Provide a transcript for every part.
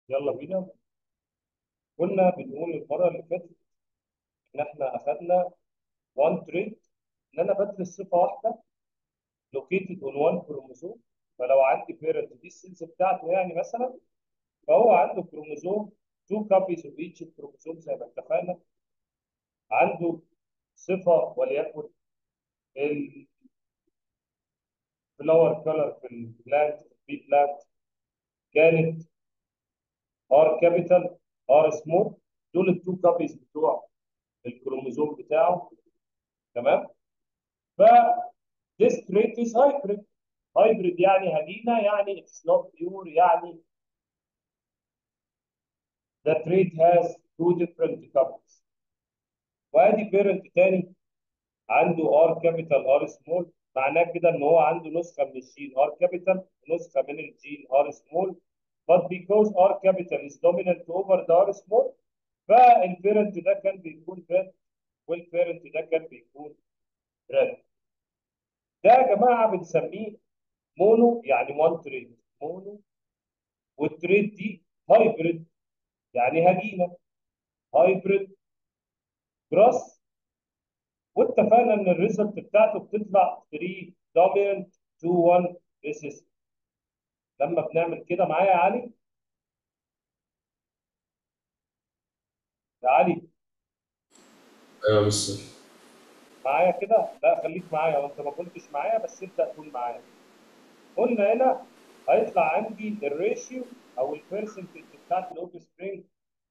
يلا بينا كنا بنقول المره اللي فاتت ان احنا اخذنا وان تريد ان انا بدرس صفه واحده لوكيتد اون وان كروموسوم فلو عندي بيرنت دي السيلز بتاعته يعني مثلا فهو عنده كروموسوم تو كابيز اوف ايتش كروموسوم زي ما اتفقنا عنده صفه وليكن الفلاور كلر في البلانت في بلانت كانت ار كابيتال ار سمول دول التو كابيز بتوع الكروموسوم بتاعه تمام ف this trait is hybrid hybrid يعني هدينا يعني it's not pure يعني the trait has two different couples وادي بيرنت تاني عنده ار كابيتال ار سمول معناه كده ان هو عنده نسخه من الجين ار كابيتال ونسخه من الجين ار سمول but because R capital is dominant over the R small فالبيرنت ده كان بيكون red والبيرنت ده كان بيكون red ده يا جماعه بنسميه مونو يعني وان تريد مونو والتريد دي هايبريد يعني هجينه هايبريد كروس واتفقنا ان الريزلت بتاعته بتطلع 3 دوميننت 2 1 ريسيست لما بنعمل كده معايا يا علي يا علي ايوه مستر معايا كده لا خليك معايا وانت ما كنتش معايا بس ابدا كون معايا قلنا هنا هيطلع عندي الريشيو او البرسنتج بتاعت الاوف سبرينج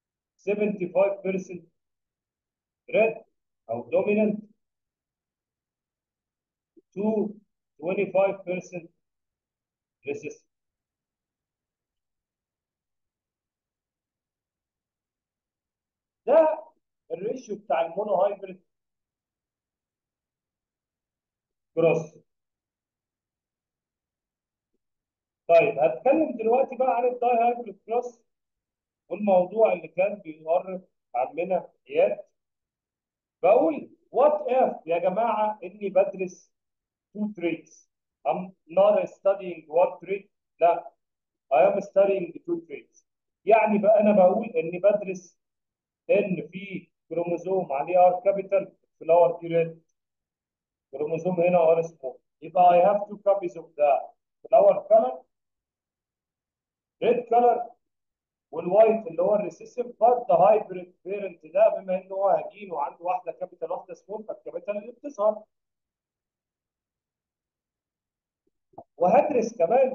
75% ريد او دوميننت to 25% resistant ده الريشيو بتاع المونو هايبريد كروس طيب هتكلم دلوقتي بقى عن الداي هايبريد كروس والموضوع اللي كان بيقرب عمنا اياد بقول وات اف يا جماعه اني بدرس two traits I'm not studying one trait لا I am studying two traits يعني بقى انا بقول اني بدرس ان في كروموزوم عليه ار كابيتال فلاور دي ريد كروموزوم هنا ار سمول يبقى I have two copies of the flower color red color والوايت اللي هو الريسيسيف بس ده هايبريد بيرنت ده بما ان هو هجين وعنده واحده كابيتال واحده سمول فالكابيتال اللي بتظهر وهدرس كمان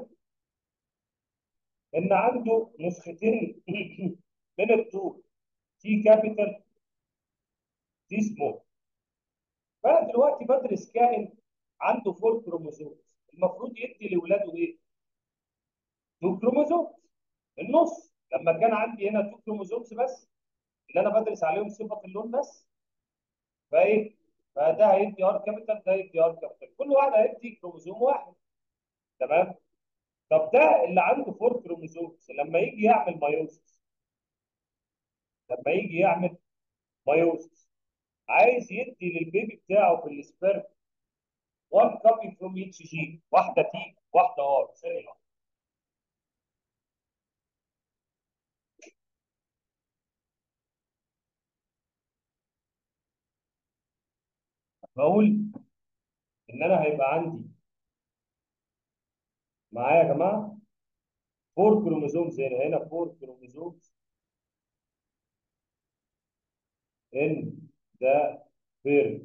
ان عنده نسختين من الطول تي كابيتال تي سمول فانا دلوقتي بدرس كائن عنده فور كروموزومز المفروض يدي لاولاده ايه؟ تو كروموزومز النص لما كان عندي هنا تو كروموزومز بس اللي انا بدرس عليهم صفه اللون بس فايه؟ فده هيدي ار كابيتال ده هيدي ار كابيتال كل واحد هيدي كروموزوم واحد تمام؟ طب ده اللي عنده فور كروموزومز لما يجي يعمل مايوسس لما يجي يعمل مايوسس عايز يدي للبيبي بتاعه في السبيرم 1 كوبي فروم ايتش جي واحده تي واحده ار ثانيه واحده بقول ان انا هيبقى عندي معايا يا جماعه فور كروموزومز هنا هنا فور كروموزومز ان ذا بيرنت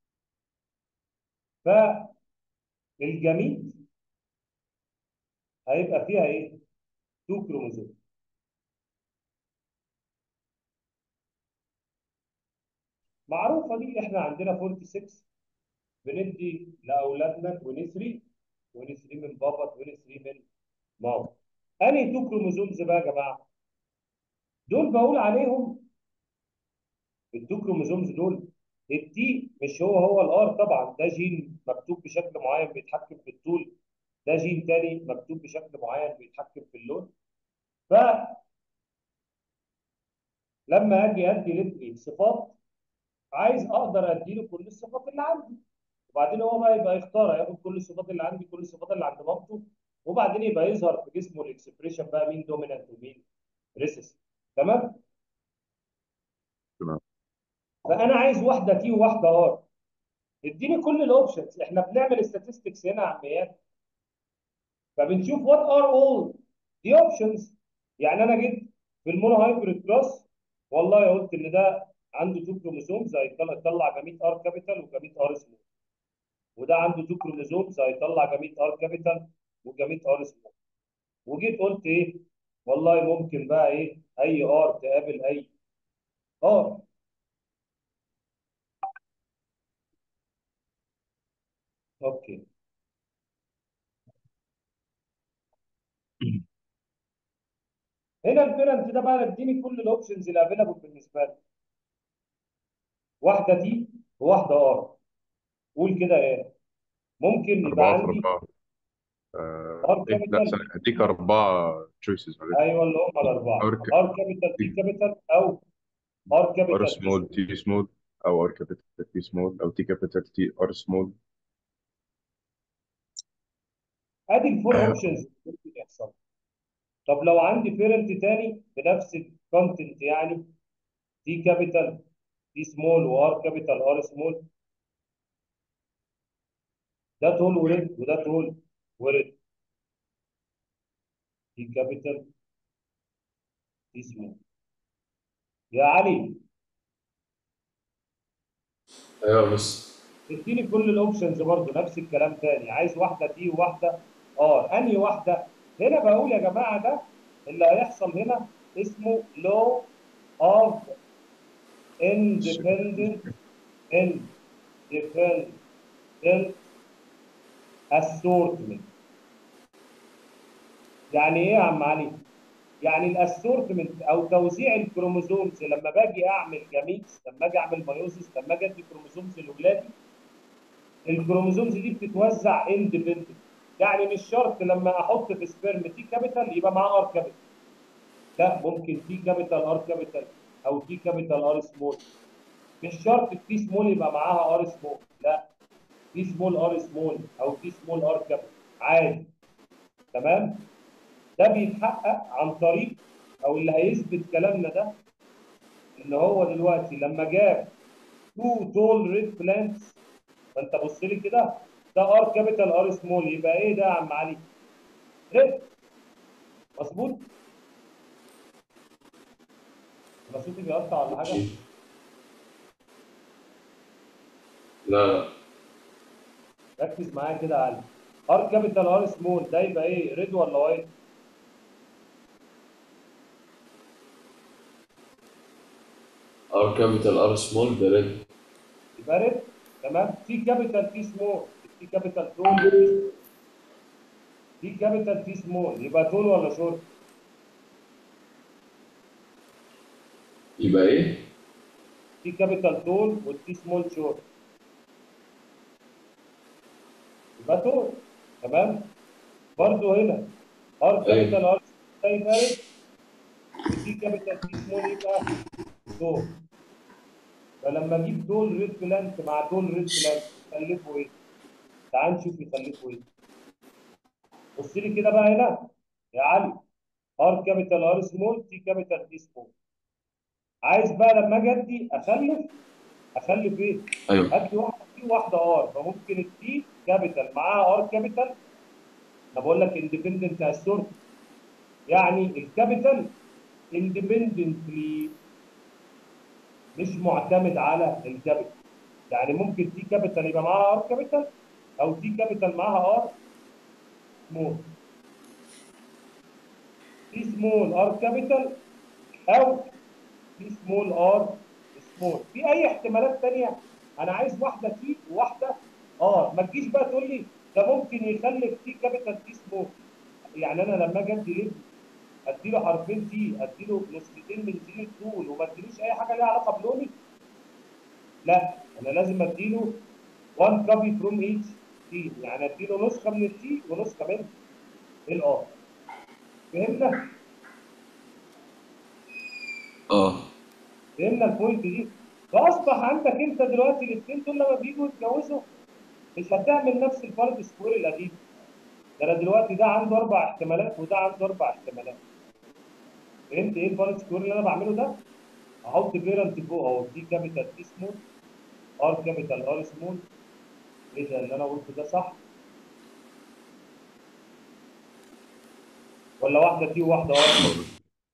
فالجميد هيبقى فيها ايه؟ 2 كروموزوم معروفه دي احنا عندنا 46 بندي لاولادنا 23 23 من بابا 23 من ماما انهي 2 كروموزومز بقى يا جماعه؟ دول بقول عليهم التو كروموزومز دول التي مش هو هو الار طبعا ده جين مكتوب بشكل معين بيتحكم في الطول ده جين تاني مكتوب بشكل معين بيتحكم في اللون ف لما اجي ادي لابني صفات عايز اقدر ادي له كل الصفات اللي عندي وبعدين هو بقى يبقى يختار هياخد كل الصفات اللي عندي كل الصفات اللي عند مامته وبعدين يبقى يظهر في جسمه الاكسبريشن بقى مين دومينانت ومين ريسيسيف تمام تمام فانا عايز واحده تي وواحده ار اديني كل الاوبشنز احنا بنعمل statistics هنا يا عم اياد فبنشوف وات ار اول دي اوبشنز يعني انا جيت في المونو هايبريد كلاس والله قلت ان ده عنده تو كروموسومز هيطلع جميع ار كابيتال وجميع ار سمول وده عنده تو كروموسومز هيطلع جميع ار كابيتال وجميع ار سمول وجيت قلت ايه والله ممكن بقى ايه اي ار تقابل اي ار اوكي هنا البيرنت ده بقى اديني كل الاوبشنز اللي افيلابل بالنسبه لي واحده تي وواحده ار قول كده ايه ممكن يبقى أربعة في عندي أربعة آه، ار إيه لا كابيتال ثانية هديك أربعة choices معلش ايوه اللي هم الاربعه ار ك- ار كابيتال تي كابيتال او ار ار كابيتال تي سمول سمول تي سمول أو ار كابيتال تي سمول أو تي كابيتال تي ار سمول ادي الفور اوبشنز ممكن يحصل طب لو عندي بيرنت تاني بنفس الكونتنت يعني تي كابيتال تي سمول وار كابيتال ار سمول ده تول وريد وده تول وريد تي كابيتال تي سمول يا علي ايوه يا مستر اديني كل الاوبشنز برضه نفس الكلام تاني عايز واحده تي وواحده ار انهي واحده هنا بقول يا جماعه ده اللي هيحصل هنا اسمه لو اوف independent independent assortment يعني ايه يا عم علي؟ يعني الاسورتمنت او توزيع الكروموسومز لما باجي اعمل جاميكس لما اجي اعمل مايوزيس لما اجي ادي كروموسومز لاولادي الكروموسومز دي بتتوزع اندبندنت يعني مش شرط لما احط في سبيرم تي كابيتال يبقى معاه ار كابيتال لا ممكن تي كابيتال ار كابيتال او تي كابيتال ار سمول مش شرط التي سمول يبقى معاها ار سمول لا تي سمول ار سمول او تي سمول ار كابيتال عادي تمام ده بيتحقق عن طريق او اللي هيثبت كلامنا ده ان هو دلوقتي لما جاب تو تول ريد بلانتس فانت بص لي كده ده ار كابيتال ار سمول يبقى ايه ده يا عم علي؟ ريد مظبوط؟ ولا صوتي بيقطع ولا حاجه؟ لا لا ركز معايا كده يا علي ار كابيتال ار سمول ده يبقى ايه ريد ولا وايت؟ ار كابيتال ار سمول ده ريد يبقى ريد تمام تي كابيتال تي سمول تي كابيتال تول تي كابيتال تي سمول يبقى تول ولا شورت؟ يبقى ايه؟ تي كابيتال تول والتي سمول شورت يبقى تول تمام برضو هنا ار كابيتال ار ده يبقى ريد وتي كابيتال تي سمول يبقى دول فلما اجيب دول ريد بلانت مع دول ريد بلانت يخلفوا ايه؟ تعال نشوف يخلفوا ايه. بص لي كده بقى هنا يا علي ار كابيتال ار سمول تي كابيتال تي سمول عايز بقى لما اجي ادي اخلف اخلف ايه؟ ايوه ادي واحده تي وواحده ار فممكن التي كابيتال معاها ار كابيتال انا بقول لك اندبندنت اسورت يعني الكابيتال اندبندنتلي مش معتمد على الكابيتال يعني ممكن تي كابيتال يبقى معاها ار كابيتال او تي كابيتال معاها ار سمول تي سمول ار كابيتال او تي سمول ار سمول في اي احتمالات تانية انا عايز واحده تي وواحده ار ما تجيش بقى تقول لي ده ممكن يخلف تي كابيتال تي سمول يعني انا لما اجي ادي لب اديله حرفين تي اديله نسختين من تي الطول وما اديلوش اي حاجه ليها علاقه بلوني لا انا لازم اديله 1 كوبي فروم ايتش تي يعني اديله نسخه من التي ونسخه من الار فهمنا اه فهمنا البوينت دي فاصبح عندك انت دلوقتي الاثنين دول لما بيجوا يتجوزوا مش هتعمل نفس الفرد سكوير القديم ده انا دلوقتي ده عنده اربع احتمالات وده عنده اربع احتمالات فهمت ايه البارت سكوير اللي انا بعمله ده؟ احط بيرنت فوق اهو تي كابيتال تي سمول ار كابيتال ار سمول ايه ده اللي انا قلته ده صح؟ ولا واحده تي وواحده ار؟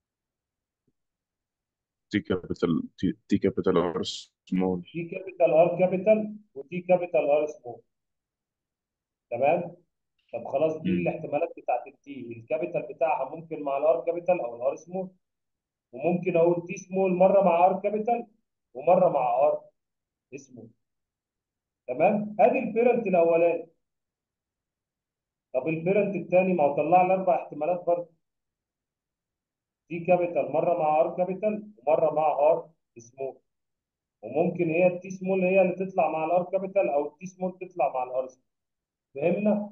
تي كابيتال تي تي كابيتال ار سمول تي كابيتال ار كابيتال وتي كابيتال ار سمول تمام؟ طب خلاص دي مم. الاحتمالات بتاعت التي الكابيتال بتاعها ممكن مع الار كابيتال او الار سمول وممكن اقول تي سمول مره مع ار كابيتال ومره مع ار سمول تمام ادي البيرنت الاولاني طب البيرنت الثاني ما هو طلع لي اربع احتمالات برضه تي كابيتال مره مع ار كابيتال ومره مع ار سمول وممكن هي التي سمول هي اللي تطلع مع الار كابيتال او التي سمول تطلع مع الار سمول فهمنا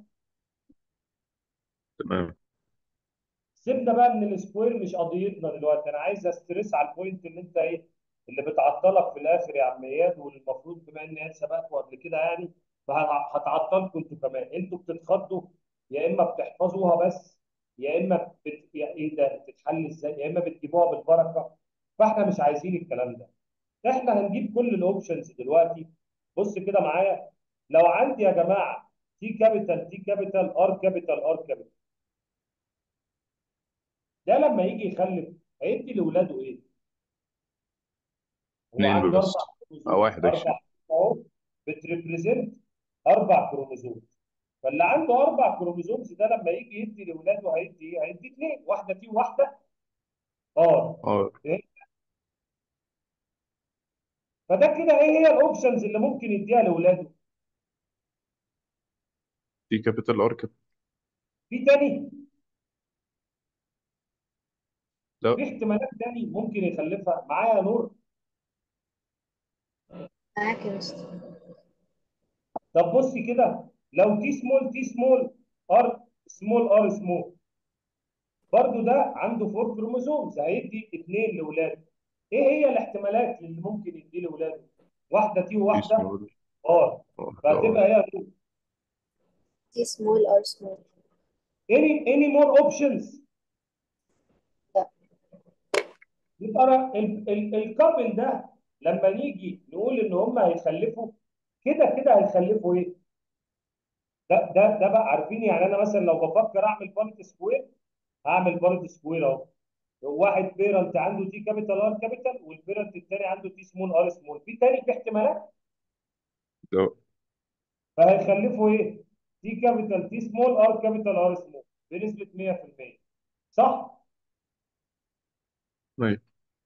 تمام سيبنا بقى من السكوير مش قضيتنا دلوقتي انا عايز استرس على البوينت اللي انت ايه اللي بتعطلك في الاخر يا عم اياد والمفروض بما ان اياد سبقكوا قبل كده يعني فهتعطلكم انتوا كمان انتوا بتتخضوا يا اما بتحفظوها بس يا اما بت... يا ايه ده بتتحل ازاي يا اما بتجيبوها بالبركه فاحنا مش عايزين الكلام ده احنا هنجيب كل الاوبشنز دلوقتي بص كده معايا لو عندي يا جماعه تي كابيتال تي كابيتال ار كابيتال ار كابيتال ده لما يجي يخلف هيدي لاولاده ايه؟ هو اثنين عنده بس اربع او كروموزوم واحد اربع اكشن اهو بتريبريزنت اربع كروموزوم فاللي عنده اربع كروموزومز ده لما يجي يدي لاولاده هيدي ايه؟ هيدي اثنين واحده تي وواحده ار اه فده كده ايه هي الاوبشنز اللي ممكن يديها لاولاده؟ تي كابيتال ار كابيتال في تاني لا في احتمالات تاني ممكن يخلفها معايا يا نور معاك يا مستر طب بصي كده لو تي سمول تي سمول ار سمول ار سمول برضو ده عنده فور كروموزومز هيدي اثنين لاولاده ايه هي الاحتمالات اللي ممكن يدي لاولاده واحده تي تي وواحده سمول ار واحدة فهتبقى ار هي نور تي سمول ار سمول any any more options لا يبقى أنا ال- ال- الكابل ده لما نيجي نقول ان هم هيخلفوا كده كده هيخلفوا ايه؟ ده ده ده بقى عارفين يعني انا مثلا لو بفكر اعمل بارت سكوير هعمل بارت سكوير اهو واحد بيرنت عنده تي كابيتال ار كابيتال والبيرنت الثاني عنده تي سمول ار سمول في تاني في احتمالات لا فهيخلفوا ايه؟ تي كابيتال تي سمول ار كابيتال ار سمول بنسبه 100% صح؟ أيوة.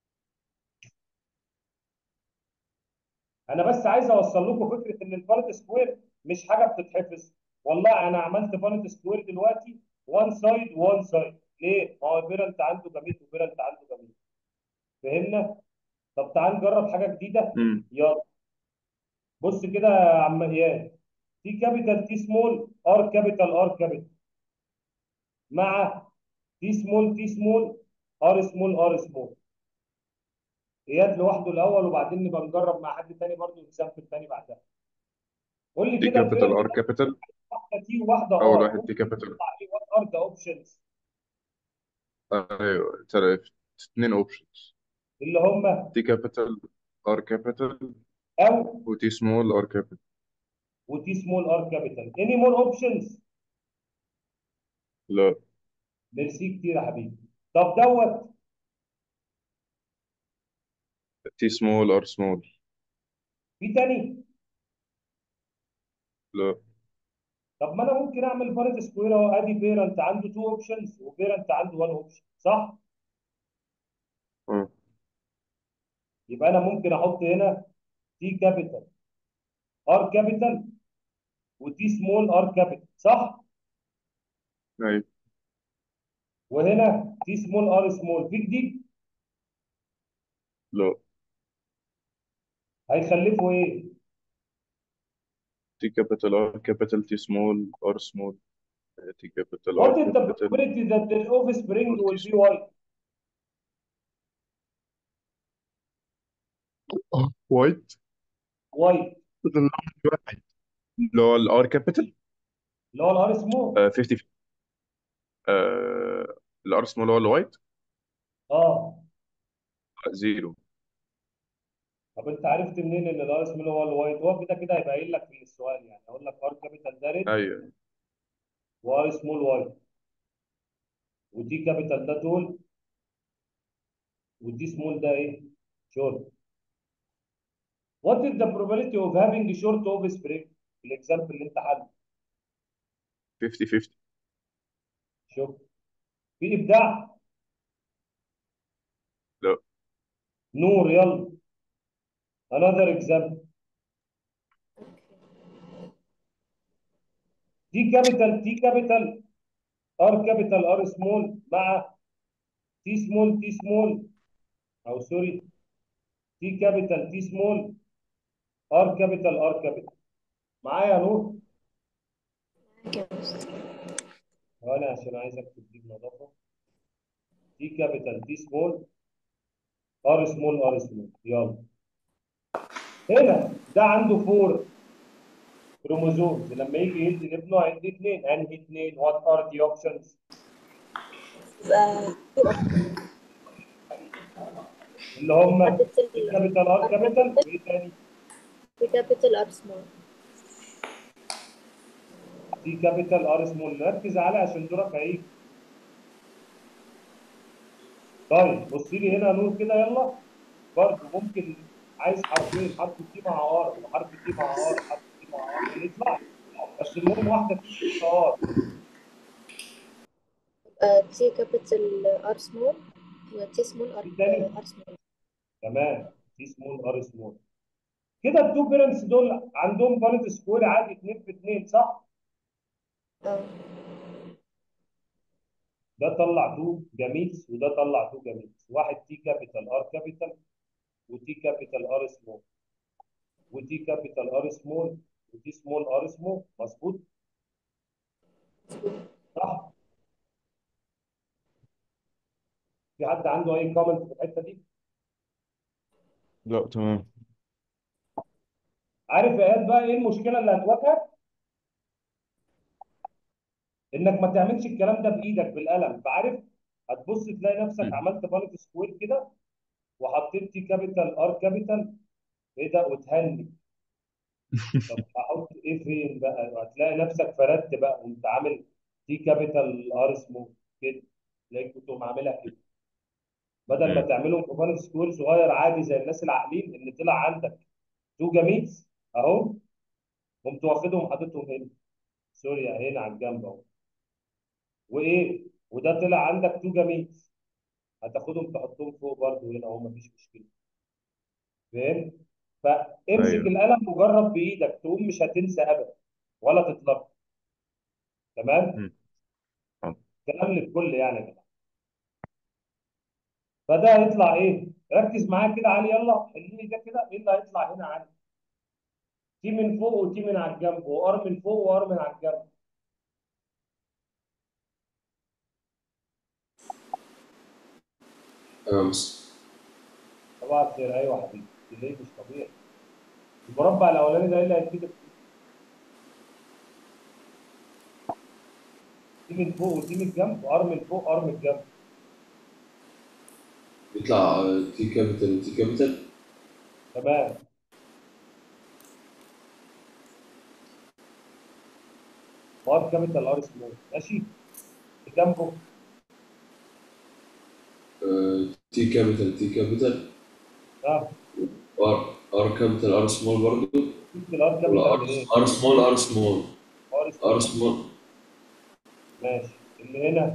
انا بس عايز اوصل لكم فكره ان البارت سكوير مش حاجه بتتحفظ والله انا عملت بارت سكوير دلوقتي وان سايد وان سايد ليه؟ ما هو بيرنت عنده جميل وبيرنت عنده جميل فهمنا؟ طب تعال نجرب حاجه جديده امم يلا بص كده يا عم اياد تي كابيتال تي سمول ار كابيتال ار كابيتال مع تي سمول تي سمول ار سمول ار سمول اياد لوحده الاول وبعدين نبقى نجرب مع حد تاني برضه نسامبل تاني بعدها قول لي تي كده كابيتال البيرنت ار كابيتال واحده تي وواحده اول ار واحد ممكن تي كابيتال يطلع ايه وات ار ذا اوبشنز ايوه ترى اثنين اوبشنز اللي هم تي كابيتال ار كابيتال او وتي سمول ار كابيتال وتي سمول ار كابيتال اني مور اوبشنز لا ميرسي كتير يا حبيبي طب دوت تي سمول ار سمول في تاني لا طب ما انا ممكن اعمل بارت سكوير اهو ادي بيرنت عنده تو اوبشنز وبيرنت عنده وان اوبشن صح؟ اه يبقى انا ممكن احط هنا تي كابيتال ار كابيتال وتي سمول ار كابيتال صح؟ ايوه وهنا تي سمول ار سمول في جديد لا هيخلفوا ايه؟ تي كابيتال ار كابيتال تي سمول ار سمول تي كابيتال What ار is the كابيتال probability that the offspring ار will تي be white? سمول وايت white واحد اللي هو الار كابيتال اللي هو الار سمول 50 الار سمول هو الوايت اه زيرو طب انت عرفت منين ان الار سمول هو الوايت هو كده كده هيبقى قايل لك في السؤال يعني اقول لك ار كابيتال ده ريد ايوه وار سمول وايت ودي كابيتال ده تول ودي سمول ده ايه شورت What is the probability of having short offspring الاكزامبل اللي انت حله 50 50 شوف في ابداع لا نور يلا another example دي كابيتال تي كابيتال ار كابيتال ار سمول مع تي سمول تي سمول او سوري تي كابيتال تي سمول ار كابيتال ار كابيتال معايا يا نور معاك يا مستر وانا عشان عايز اكتب دي بنظافه تي كابيتال تي سمول ار سمول ار سمول يلا هنا ده عنده فور كروموزومز لما يجي يدي لابنه عندي اثنين انهي اثنين وات ار دي اوبشنز يبقى اللي هم كابيتال تي كابيتال ار كابيتال وايه تاني في كابيتال ار سمول تي كابيتال ار سمول ركز عليه عشان دورك هيجي طيب بص لي هنا يا نور كده يلا برضه ممكن عايز حرفين حرف تي مع ار وحرف تي مع ار حرف تي مع ار اللي يطلع بس المهم واحده تي ار يبقى تي كابيتال ار سمول وتي سمول ار في تاني؟ ار سمول تمام تي سمول ار سمول كده التو بيرنتس دول عندهم بارت سكوير عادي 2 في 2 صح؟ اه ده طلع 2 جميلز وده طلع 2 جميلز واحد تي كابيتال ار كابيتال وتي كابيتال ار سمول وتي كابيتال ار سمول وتي سمول ار سمول مظبوط صح في حد عنده اي كومنت في الحته دي لا تمام عارف يا اياد بقى ايه المشكله اللي هتواجهك انك ما تعملش الكلام ده بايدك بالقلم فعارف هتبص تلاقي نفسك مم. عملت بالك سكوير كده وحطيت تي كابيتال ار كابيتال ايه ده وتهني طب احط ايه فين بقى هتلاقي نفسك فردت بقى وانت عامل تي كابيتال ار سمول كده تلاقيك بتقوم عاملها كده بدل ما مم. تعملهم في بالك سكوير صغير عادي زي الناس العاقلين اللي طلع عندك تو جاميتس اهو قمت واخدهم حاططهم هنا سوري هنا على الجنب اهو وايه وده طلع عندك تو جاميتس هتاخدهم تحطهم فوق برضه هنا اهو مفيش مشكله فاهم فامسك ايوه القلم وجرب بايدك تقوم مش هتنسى ابدا ولا تتلخبط تمام مم. حاضر. كلام للكل يعني يا جماعه فده هيطلع ايه ركز معايا كده علي يلا حل لي ده كده ايه اللي هيطلع هنا علي تي من فوق وتي من على الجنب وار من فوق وار من على الجنب تمام مستر طبعا الخير ايوه يا حبيبي ليه مش طبيعي المربع الاولاني ده ايه اللي هيتكتب تي من فوق وتي من الجنب وار من فوق ار من الجنب يطلع تي كابيتال وتي كابيتال تمام ار كابيتال ار سمول ماشي جنبه تي كابيتال تي كابيتال اه ار ار كابيتال ار سمول برضه شفت الار ولا كابيتال ار منين؟ ار سمول ار سمول ار ار سمول سمول ماشي اللي هنا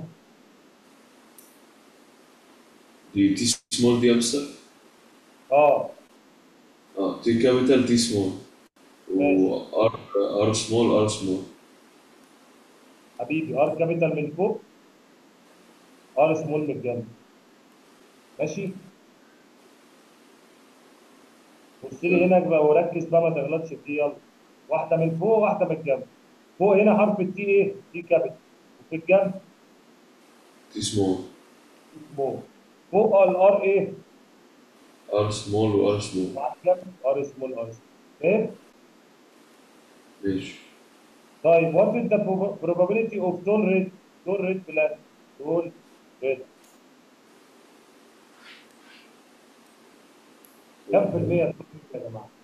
دي تي سمول دي يا مستر اه اه تي كابيتال تي سمول ماشي وار ار سمول ار سمول حبيبي ار كابيتال من فوق ار سمول من الجنب ماشي بص لي هنا بقى وركز بقى ما تغلطش في دي يلا واحده من فوق واحده من الجنب فوق هنا حرف التي ايه تي كابيتال وفي الجنب تي سمول سمول فوق الار ايه ار سمول وار سمول مع الجنب ار سمول ار سمول فاهم ماشي طيب what is the prob- probability of tall red tall red plant tall red كم في المية تور ريد يا جماعة؟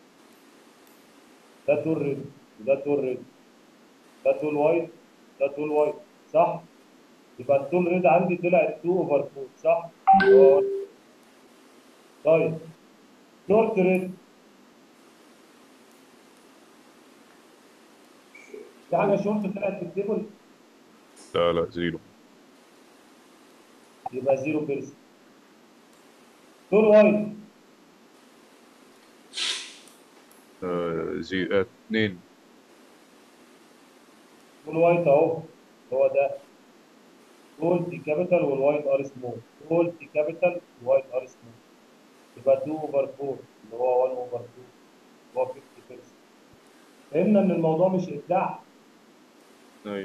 ده تور ريد وده تور ريد ده تول وايت ده تول وايت صح؟ يبقى التول ريد عندي طلع 2 اوفر 4 صح؟ آه. طيب شورت ريد في حاجة شورت طلعت في التيبل لا لا زيرو يبقى 0 بيرسنت تول وايت آه زي آه اتنين تول وايت اهو هو ده تول دي كابيتال والوايت ار سمول تول دي كابيتال والوايت ار سمول يبقى 2 اوفر 4 اللي هو 1 اوفر 2 اللي هو 50% فهمنا ان الموضوع مش ابداع ايوه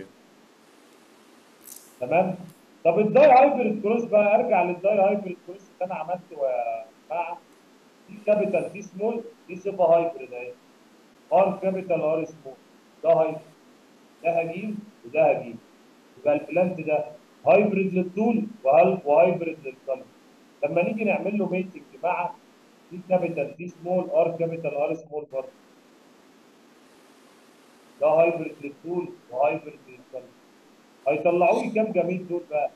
تمام طب الداي هايبرد كروس بقى ارجع للداي هايبرد كروس اللي انا عملته يا جماعه دي كابيتال دي سمول دي صفه هايبرد اهي ار كابيتال ار سمول ده هايبرد ده هجيم وده هجيم يبقى البلانت ده هايبرد للطول وهل- وهايبرد للكلر لما نيجي نعمل له ميتنج مع دي كابيتال دي سمول ار كابيتال ار سمول برضه ده هايبرد للطول وهايبرد للكلر هيطلعوا لي كام جميل دول بقى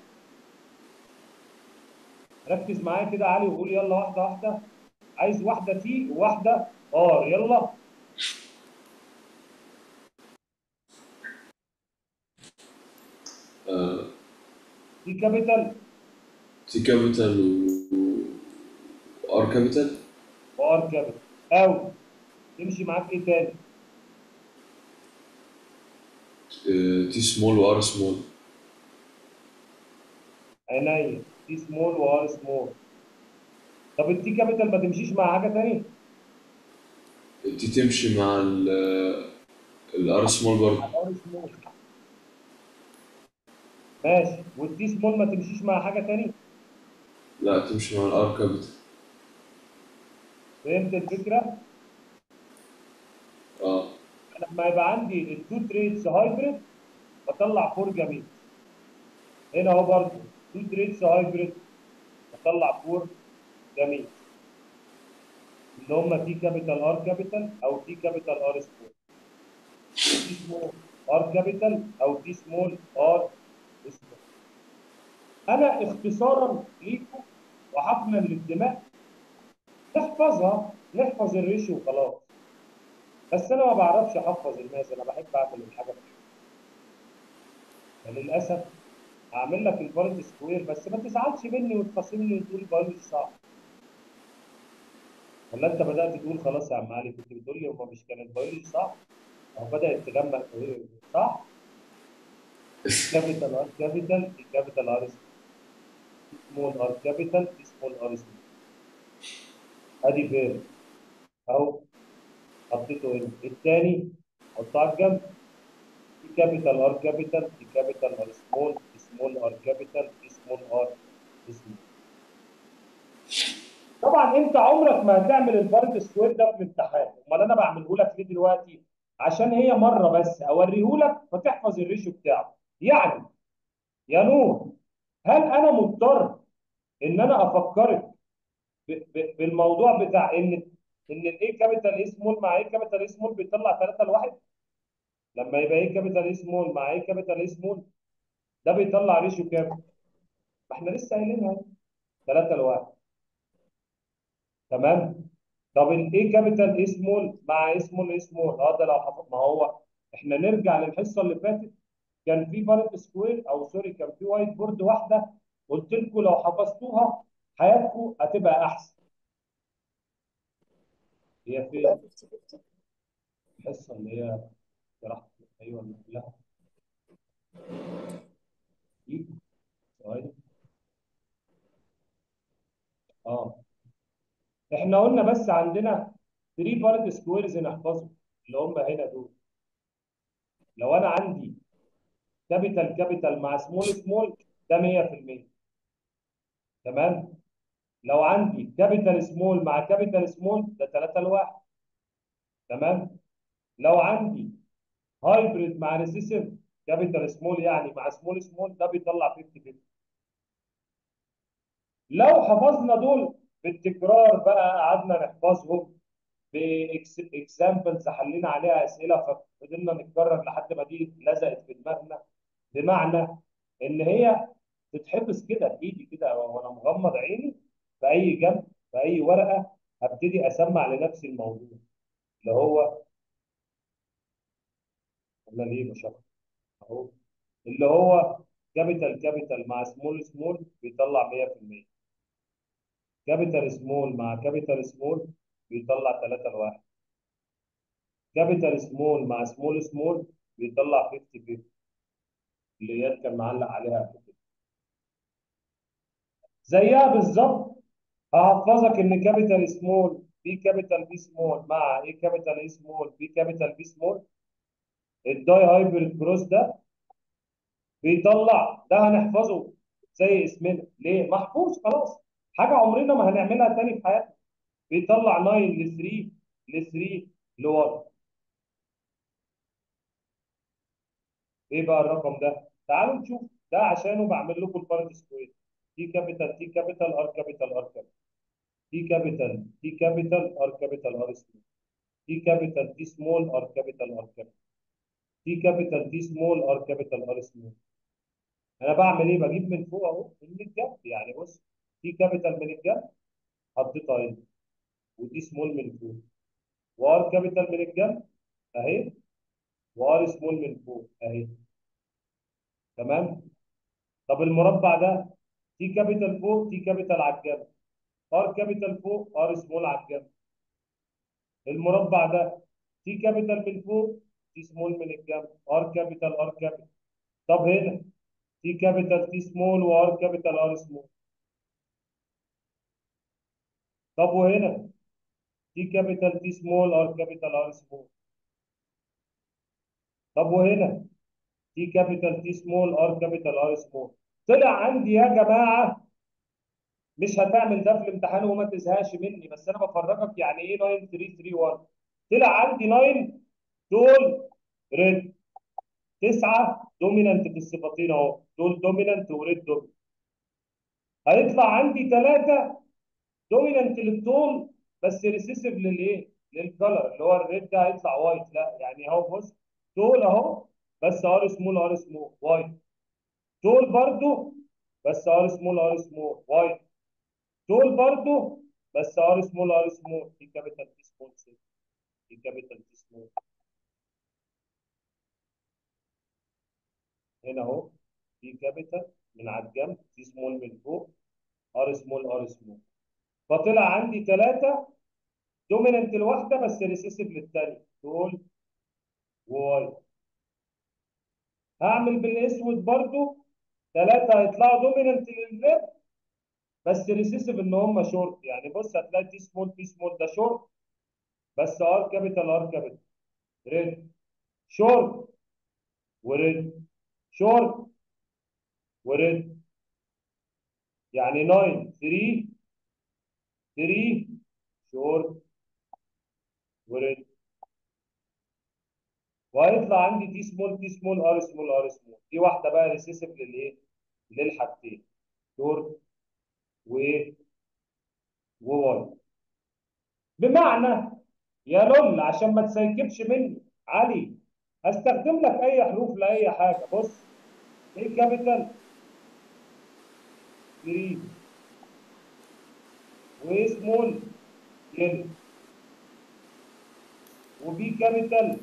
ركز معايا كده يا علي وقول يلا واحده واحده عايز واحده تي وواحده ار يلا آه دي كابيتال تي كابيتال و ار كابيتال وار كابيتال او تمشي معاك ايه تاني آه تي سمول وار سمول عينيا تي سمول وار سمول طب التي كابيتال ما تمشيش مع حاجه تاني تي تمشي مع ال الار سمول برضه ار سمول ماشي والتي سمول ما تمشيش مع حاجه تاني لا تمشي مع الار كابيتال فهمت الفكره اه لما يبقى عندي التو تريدز هايبريد بطلع فور جميل هنا اهو برضه تو تريدز هايبريد بطلع فور جميل اللي هم تي كابيتال ار كابيتال او تي كابيتال ار سمول تي سمول ار كابيتال او تي سمول ار سمول انا اختصارا ليكم وحقنا للدماء نحفظها نحفظ الريشيو وخلاص بس انا ما بعرفش احفظ الماس انا بحب اعمل الحاجه فللاسف هعمل لك البارد سكوير بس ما تزعلش مني وتخاصمني وتقول البيولوجي صعب ولا انت بدات تقول خلاص يا عم علي كنت بتقول لي هو مش كان البيولوجي صعب او بدات تجمع صح كابيتال ار كابيتال كابيتال ار سمول ار كابيتال سمول ار سمول ادي فين اهو حطيته هنا الثاني حطه على الجنب دي كابيتال ار كابيتال دي كابيتال ار سمول دي سمول ار كابيتال دي سمول ار سمول طبعا انت عمرك ما هتعمل البارد سكوير ده في الامتحان امال انا بعمله لك ليه دلوقتي عشان هي مره بس اوريه لك فتحفظ الريشيو بتاعه يعني يا نور هل انا مضطر ان انا افكرك ب- ب- بالموضوع بتاع ان ان الاي كابيتال اي سمول مع اي كابيتال اي سمول بيطلع 3 لواحد لما يبقى اي كابيتال اي سمول مع اي كابيتال اي سمول ده بيطلع ريشيو كام؟ ما احنا لسه قايلينها 3 لواحد تمام؟ طب الاي كابيتال اي سمول مع اي سمول اي سمول اه ده لو حفظ ما هو احنا نرجع للحصه اللي فاتت كان في بارت سكوير او سوري كان في وايت بورد واحده قلت لكم لو حفظتوها حياتكم هتبقى احسن هي فين؟ يبقى 50 50 الحصه اللي هي شرحت ايوه اللي قبلها دي ثواني اه احنا قلنا بس عندنا 3 بارت سكويرز نحفظهم اللي هم هنا دول لو انا عندي كابيتال كابيتال مع سمول سمول ده 100% تمام لو عندي كابيتال سمول مع كابيتال سمول ده 3 لواحد تمام لو عندي هايبريد مع ريسيسيف كابيتال سمول يعني مع سمول سمول ده بيطلع 50 50 لو حفظنا دول بالتكرار بقى قعدنا نحفظهم باكزامبلز حلينا عليها اسئله ففضلنا نتكرر لحد ما دي لزقت في دماغنا بمعنى ان هي تتحفظ كده بايدي كده وانا مغمض عيني في اي جنب في اي ورقه هبتدي اسمع لنفسي الموضوع اللي هو ولا ليه مش عارف. اهو اللي هو كابيتال كابيتال مع سمول سمول بيطلع 100% كابيتال سمول مع كابيتال سمول بيطلع 3 لواحد كابيتال سمول مع سمول سمول بيطلع 50 50 اللي اياد كان معلق عليها قبل كده زيها بالظبط هحفظك ان كابيتال سمول بي كابيتال بي سمول مع ايه كابيتال اي سمول بي كابيتال بي سمول الداي هايبرد كروس ده بيطلع ده هنحفظه زي اسمنا ليه محفوظ خلاص حاجه عمرنا ما هنعملها تاني في حياتنا بيطلع 9 ل 3 ل 3 ل 1 ايه بقى الرقم ده تعالوا نشوف ده عشانه بعمل لكم البارت سكوير تي كابيتال تي كابيتال ار كابيتال ار كابيتال تي كابيتال تي كابيتال ار كابيتال ار سمول تي كابيتال تي سمول ار كابيتال ار كابيتال تي كابيتال تي سمول ار كابيتال ار سمول انا بعمل ايه بجيب من فوق اهو من الجنب يعني بص تي كابيتال من الجنب حطيتها هنا ودي سمول من فوق وار كابيتال من الجنب اهي وار سمول من فوق اهي تمام طب المربع ده تي كابيتال فوق تي كابيتال على الجنب ار كابيتال فوق ار سمول على الجنب المربع ده تي كابيتال من فوق تي سمول من الجنب ار كابيتال ار كابيتال طب هنا تي كابيتال تي سمول وار كابيتال ار سمول طب وهنا تي كابيتال تي سمول ار كابيتال ار سمول طب وهنا تي كابيتال تي سمول ار كابيتال ار سمول طلع عندي يا جماعه مش هتعمل ده في الامتحان وما تزهقش مني بس انا بفرجك يعني ايه 9331 طلع عندي 9 دول ريد تسعه دومينانت في الصفتين اهو دول دومينانت وريد دومينانت هيطلع عندي ثلاثه دومينانت للطول بس ريسيسيف للايه؟ للكلر اللي هو الريد ده هيطلع وايت لا يعني اهو بص طول اهو بس ار سمول ار سمول وايت طول برضو بس ار سمول ار سمول وايت طول برضو بس ار سمول ار سمول دي كابيتال تي سمول سي دي كابيتال تي سمول هنا اهو دي كابيتال من على الجنب تي سمول من فوق ار سمول ار سمول فطلع عندي ثلاثه دوميننت الواحده بس ريسيسيف للثانيه دول وواي هعمل بالاسود برضو ثلاثه هيطلعوا دوميننت للريد بس ريسيسيف ان هم شورت يعني بص هتلاقي تي سمول تي سمول ده شورت بس ار كابيتال ار كابيتال ريد شورت وريد شورت وريد يعني 9 3 3 شورت وريد وهيطلع عندي تي سمول تي سمول ار سمول ار سمول دي واحده بقى ريسيسيف للايه؟ للحاجتين شورت وايه؟ وواي بمعنى يا لول عشان ما تسيكبش مني علي هستخدم لك اي حروف لاي حاجه بص ايه كابيتال 3 وايه سمول ال وبي كابيتال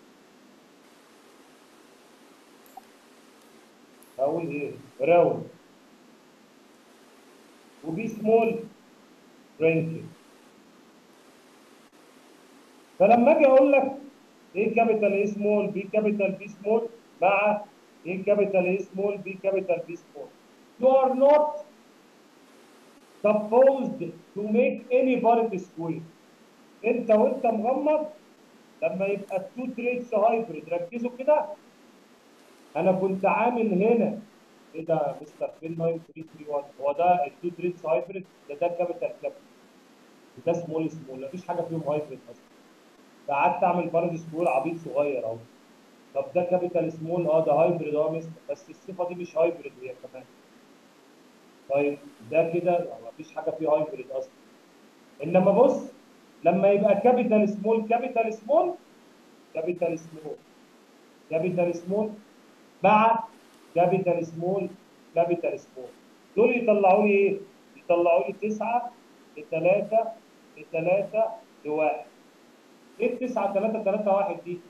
اقول ايه راوند وبي سمول رينكل فلما اجي اقول لك ايه كابيتال ايه سمول بي كابيتال بي سمول مع ايه كابيتال ايه سمول بي كابيتال بي سمول you are not supposed to make any part square انت وانت مغمض لما يبقى التو تريتس هايبريد ركزوا كده انا كنت عامل هنا ايه ده مستر فين 9331 هو ده التو تريتس هايبريد ده ده كابيتال كابيتال وده سمول سمول مفيش حاجه فيهم هايبريد اصلا فقعدت اعمل بارد سكول عبيط صغير اهو طب ده كابيتال سمول اه ده هايبريد اه مستر بس الصفه دي مش هايبريد هي كمان طيب ده كده مفيش حاجه فيه هايبريد اصلا انما بص لما يبقى كابيتال سمول كابيتال سمول كابيتال سمول كابيتال سمول مع كابيتال سمول كابيتال سمول دول يطلعوا لي ايه؟ يطلعوا لي 9 ل 3 ل 3 ل 1 ايه ال 9 3 3 1 دي؟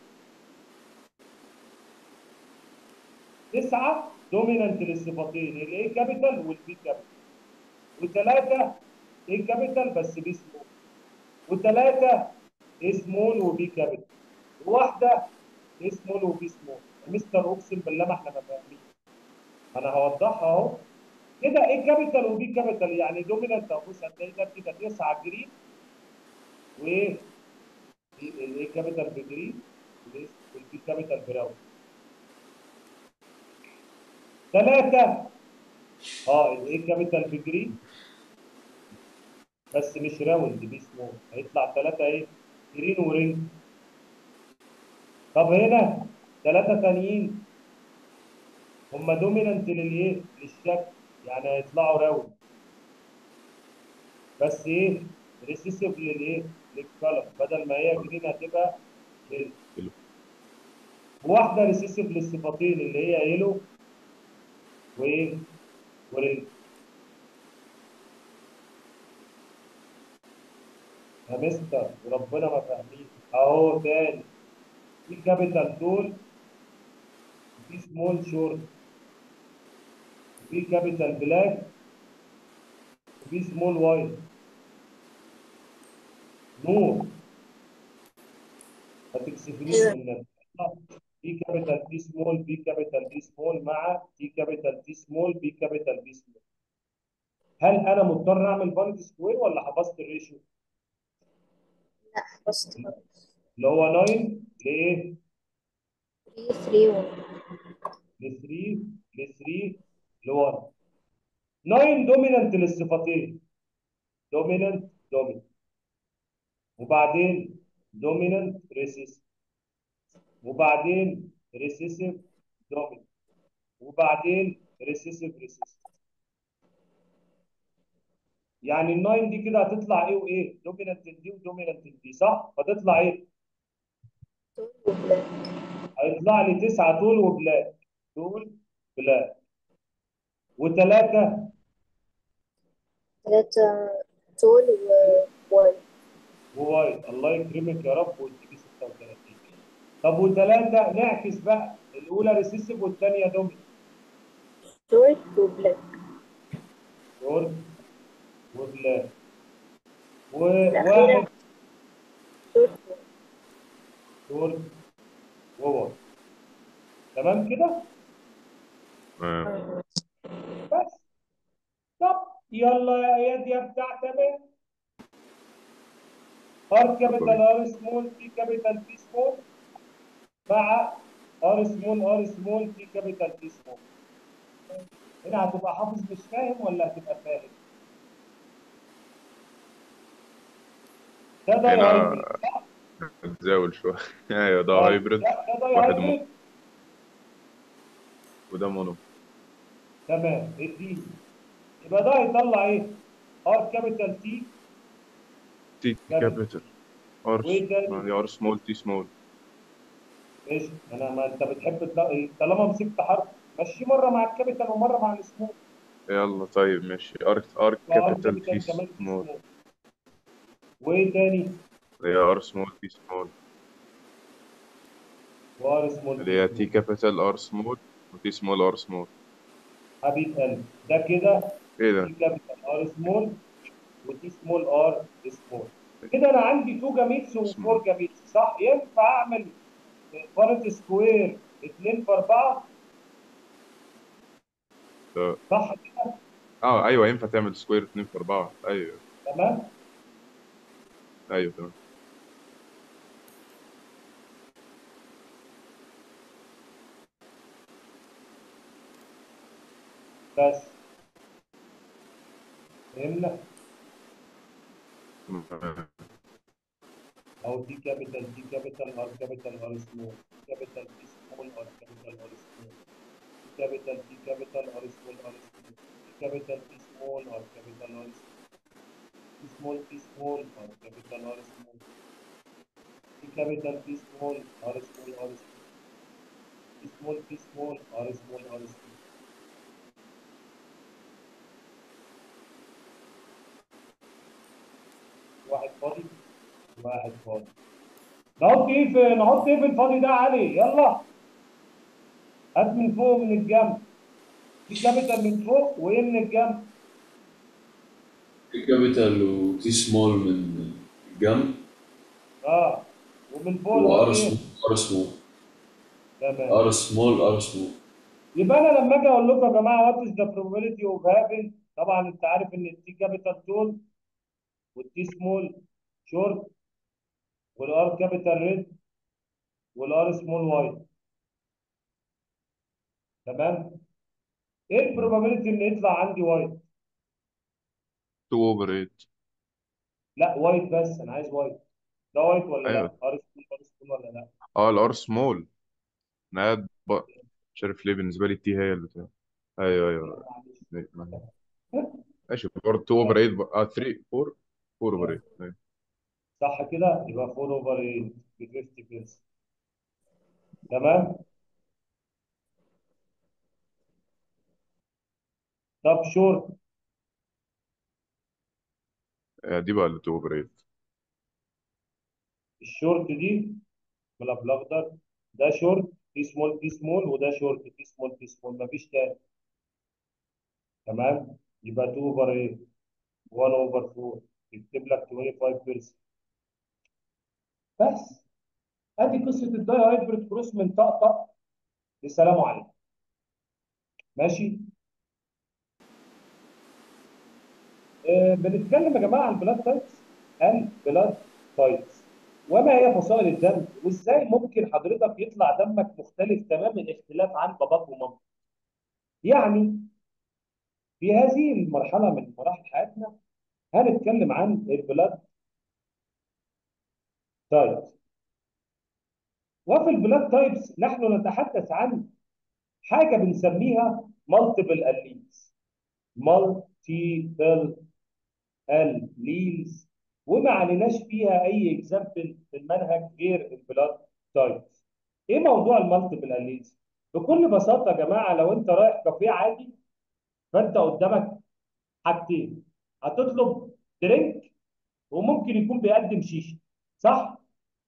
9 دومينانت للصفتين الاي كابيتال والبي كابيتال وثلاثة اي كابيتال بس بي سمول وثلاثة اي سمول وبي كابيتال وواحدة اي سمول وبي سمول مستر اقسم بالله ما احنا ما فاهمين انا هوضحها اهو كده ايه كابيتال وبي كابيتال يعني دومينانت اهو بص هتلاقي ده كده 9 جرين وايه الاي كابيتال بجرين والبي كابيتال براون ثلاثة اه الاي كابيتال بجرين بس مش راوند بي سمول هيطلع ثلاثة ايه جرين ورينج طب هنا ثلاثة تانيين هم دومينانت للايه للشكل يعني هيطلعوا راوند بس ايه ريسيسيف للايه للكلر بدل ما هي جرين هتبقى يلو يلو. واحدة ريسيسيف للصفتين اللي هي يلو وايه ورينج يا مستر وربنا ما فاهمين اهو تاني في كابيتال دول في سمول شورت في كابيتال بلاك وفي سمول وايت نور ما تكسفنيش منك في كابيتال دي سمول بي كابيتال دي سمول مع تي كابيتال دي سمول بي كابيتال دي سمول هل انا مضطر اعمل باند سكوير ولا حفظت الريشيو لا حفظت خلاص اللي هو 9 لايه 3 3 1 ل 3 ل 3 ل 1 9 دومينانت للصفتين دومينانت دومينانت وبعدين دومينانت ريسيسيف وبعدين ريسيسيف دومينانت وبعدين ريسيسيف ريسيسيف يعني الناين دي كده هتطلع ايه وايه دومينانت دي ودومينانت دي صح فتطلع ايه دول وبلاك هيطلع لي تسعة طول وبلاك طول بلاك وثلاثة ثلاثة طول ووايت ووايت الله يكرمك يا رب وتجيبي 36 طب وثلاثة نعكس بقى الأولى ريسيسيف والثانية دومينانت شورت وبلاك شورت وبلاك الأخيرة وواحد شورت شورت ووايت تمام كده؟ تمام آه. بس طب يلا يا اياد يا بتاع تمام ار كابيتال ار سمول تي كابيتال تي سمول مع ار سمول ار سمول تي كابيتال تي سمول هنا هتبقى حافظ مش فاهم ولا هتبقى فاهم؟ ده ده هنا هايبريد صح؟ تزاول شوية ايوه ده طيب هايبريد ده ده ده واحد مو هايبريد وده مونو تمام اديني يبقى ده هيطلع ايه؟ ار كابيتال تي تي كابيتال كابيتال ار وايه تاني؟ ار سمول تي سمول ماشي انا ما انت بتحب تلا- طالما مسكت حرف مشي مره مع الكابيتال ومره مع السمول يلا طيب ماشي ار ار وار كابيتال تي كابيتال كمان تي سمول سمول وايه تاني؟ اللي هي ار سمول تي سمول وار سمول اللي تي هي تي سمول كابيتال ار سمول وتي سمول ار سمول حبيب قلبي ده كده ايه ده تي كابيتال ار سمول وتي سمول ار سمول كده انا عندي 2 جاميتس و4 سمول جاميتس صح؟ ينفع اعمل بارت سكوير 2 في 4 ده- صح كده؟ اه ايوه ينفع تعمل سكوير 2 في 4 ايوه تمام؟ ايوه تمام بس فهمنا؟ تمام. او دي كابيتال دي كابيتال ار كابيتال ار سمول كابيتال دي سمول ار كابيتال ار سمول دي كابيتال دي كابيتال ار سمول ار سمول دي كابيتال دي سمول ار كابيتال ار سمول T small T small or capital R small T capital T small R small R small T small T small R small R small واحد فاضي واحد فاضي نحط ايه في نحط ايه في الفاضي ده يا علي يلا هات من فوق من الجنب في كابيتال من فوق وايه من الجنب تي كابيتال وتي سمول من الجنب اه ومن فوق وار نحط ايه سمول ار سمول تمام ار سمول ار سمول يبقى انا لما اجي اقول لكم يا جماعه وات از ذا probability اوف having طبعا انت عارف ان التي كابيتال تول والتي سمول شورت والار كابيتال ريد والار سمول وايت تمام ايه البروبابيلتي ان يطلع عندي وايت 2 اوفر 8 لا وايت بس انا عايز وايت ده وايت ولا لا ايوه ار سمول ار سمول ولا لا اه الار سمول انا قاعد ب- مش عارف ليه بالنسبه لي التي هي اللي بتاع ايوه ايوه معلش ماشي برضه 2 اوفر 8 ب- اه 3 4 4 اوفر 8 أيوة. صح كده يبقى 4 اوفر 8 ب 50% تمام طب شورت آه، دي بقى اللي 2 اوفر 8 الشورت دي بلا بالاخضر ده شورت تي سمول تي سمول وده شورت تي سمول تي سمول مفيش تاني تمام يبقى 2 اوفر 8 1 اوفر 4 يكتب لك 25% بس ادي قصه الداي هايبريد كروس من طقطق لسلام عليكم ماشي آه بنتكلم يا جماعه عن البلاد تايبس البلاد تايبس وما هي فصائل الدم وازاي ممكن حضرتك يطلع دمك مختلف تمام الاختلاف عن باباك ومامتك يعني في هذه المرحله من مراحل حياتنا هنتكلم عن البلاد تايبس وفي البلاد تايبس نحن نتحدث عن حاجه بنسميها مالتيبل الليلز مالتيبل الليلز وما عليناش فيها اي اكزامبل في المنهج غير البلاد تايبس ايه موضوع المالتيبل الليلز بكل بساطه يا جماعه لو انت رايح كافيه عادي فانت قدامك حاجتين هتطلب درينك وممكن يكون بيقدم شيشه صح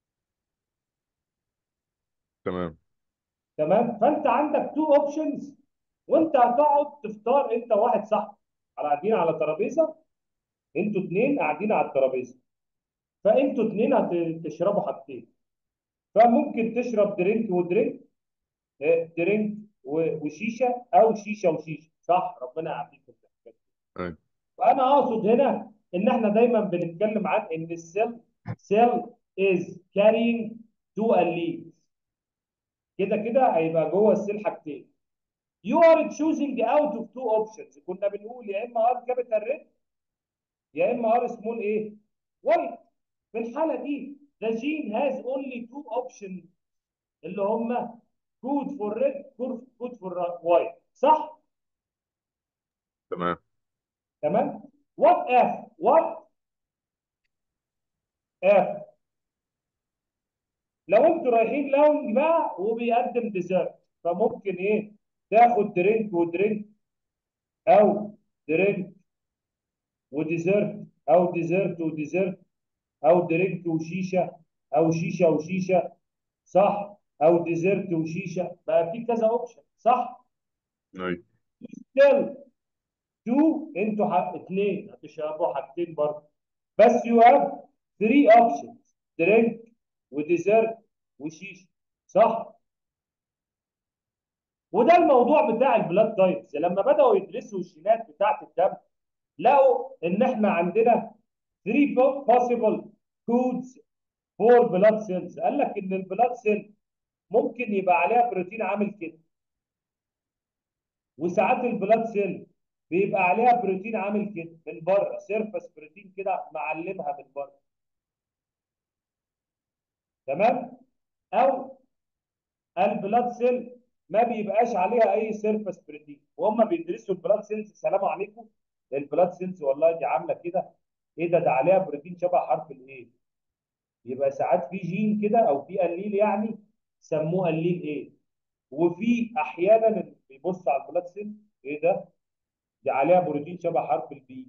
تمام تمام فانت عندك تو اوبشنز وانت هتقعد تختار انت واحد صاحبك على قاعدين على ترابيزه انتوا اتنين قاعدين على الترابيزه فانتوا اتنين هتشربوا حاجتين فممكن تشرب درينك ودرينك اه، درينك و- وشيشه او شيشه وشيشه صح ربنا يعافيكم أيوة. فانا اقصد هنا ان احنا دايما بنتكلم عن ان السيل سيل از كارينج تو الليدز كده كده هيبقى جوه السيل حاجتين You are choosing out of two options كنا بنقول يا اما ار كابيتال ريد يا اما ار سمول ايه؟ وايت في الحاله دي the gene has only two options اللي هم good for red good for white صح؟ تمام تمام؟ what if what if لو انتوا رايحين لاونج بقى وبيقدم ديزرت فممكن ايه؟ تاخد درينك ودرينك او درينك وديزرت او ديزرت وديزرت او درينك وشيشه او شيشه وشيشه صح او ديزرت وشيشه بقى في كذا اوبشن صح ايوه ستيل تو انتوا ح- اثنين هتشربوا حاجتين برضه بس يو هاف 3 اوبشنز درينك وديزرت وشيشه صح وده الموضوع بتاع البلاد تايبس لما بداوا يدرسوا الجينات بتاعت الدم لقوا ان احنا عندنا 3 possible codes for blood cells قال لك ان البلاد سيل ممكن يبقى عليها بروتين عامل كده وساعات البلاد سيل بيبقى عليها بروتين عامل كده من بره سيرفس بروتين كده معلمها من بره تمام او البلاد سيل ما بيبقاش عليها اي سيرفس بروتين وهم بيدرسوا البلاد سيلز سلام عليكم البلاد سيلز والله دي عامله كده ايه ده ده عليها بروتين شبه حرف الايه يبقى ساعات في جين كده او في قليل يعني سموه قليل ايه وفي احيانا اللي بيبص على البلاد سيل ايه ده دي عليها بروتين شبه حرف البي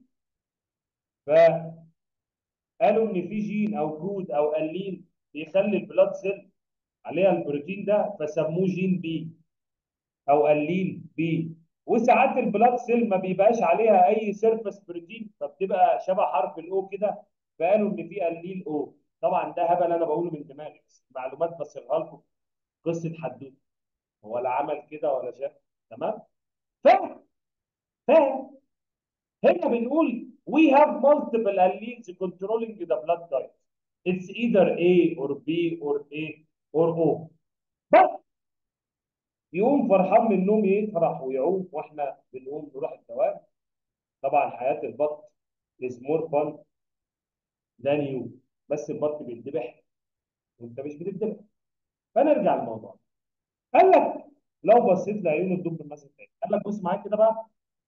فقالوا ان في جين او كود او قليل بيخلي البلاد سيل عليها البروتين ده فسموه جين بي او قليل بي وساعات البلاد سيل ما بيبقاش عليها اي سيرفس بروتين فبتبقى شبه حرف الاو كده فقالوا ان في قليل او طبعا ده هبل انا بقوله من دماغي بس معلومات بصيغها لكم قصه حدوته هو لا عمل كده ولا شاف تمام فاهم فاهم هنا بنقول we have multiple alleles controlling the blood type it's either A or B or A or O بس يقوم فرحان من النوم يفرح ويعوم واحنا بنقوم نروح الدوام طبعا حياه البط is more fun than you بس البط بيتذبح وانت مش بتتذبح فنرجع للموضوع قال لك لو بصيت لعيون الدب المثل تاني قال لك بص معايا كده بقى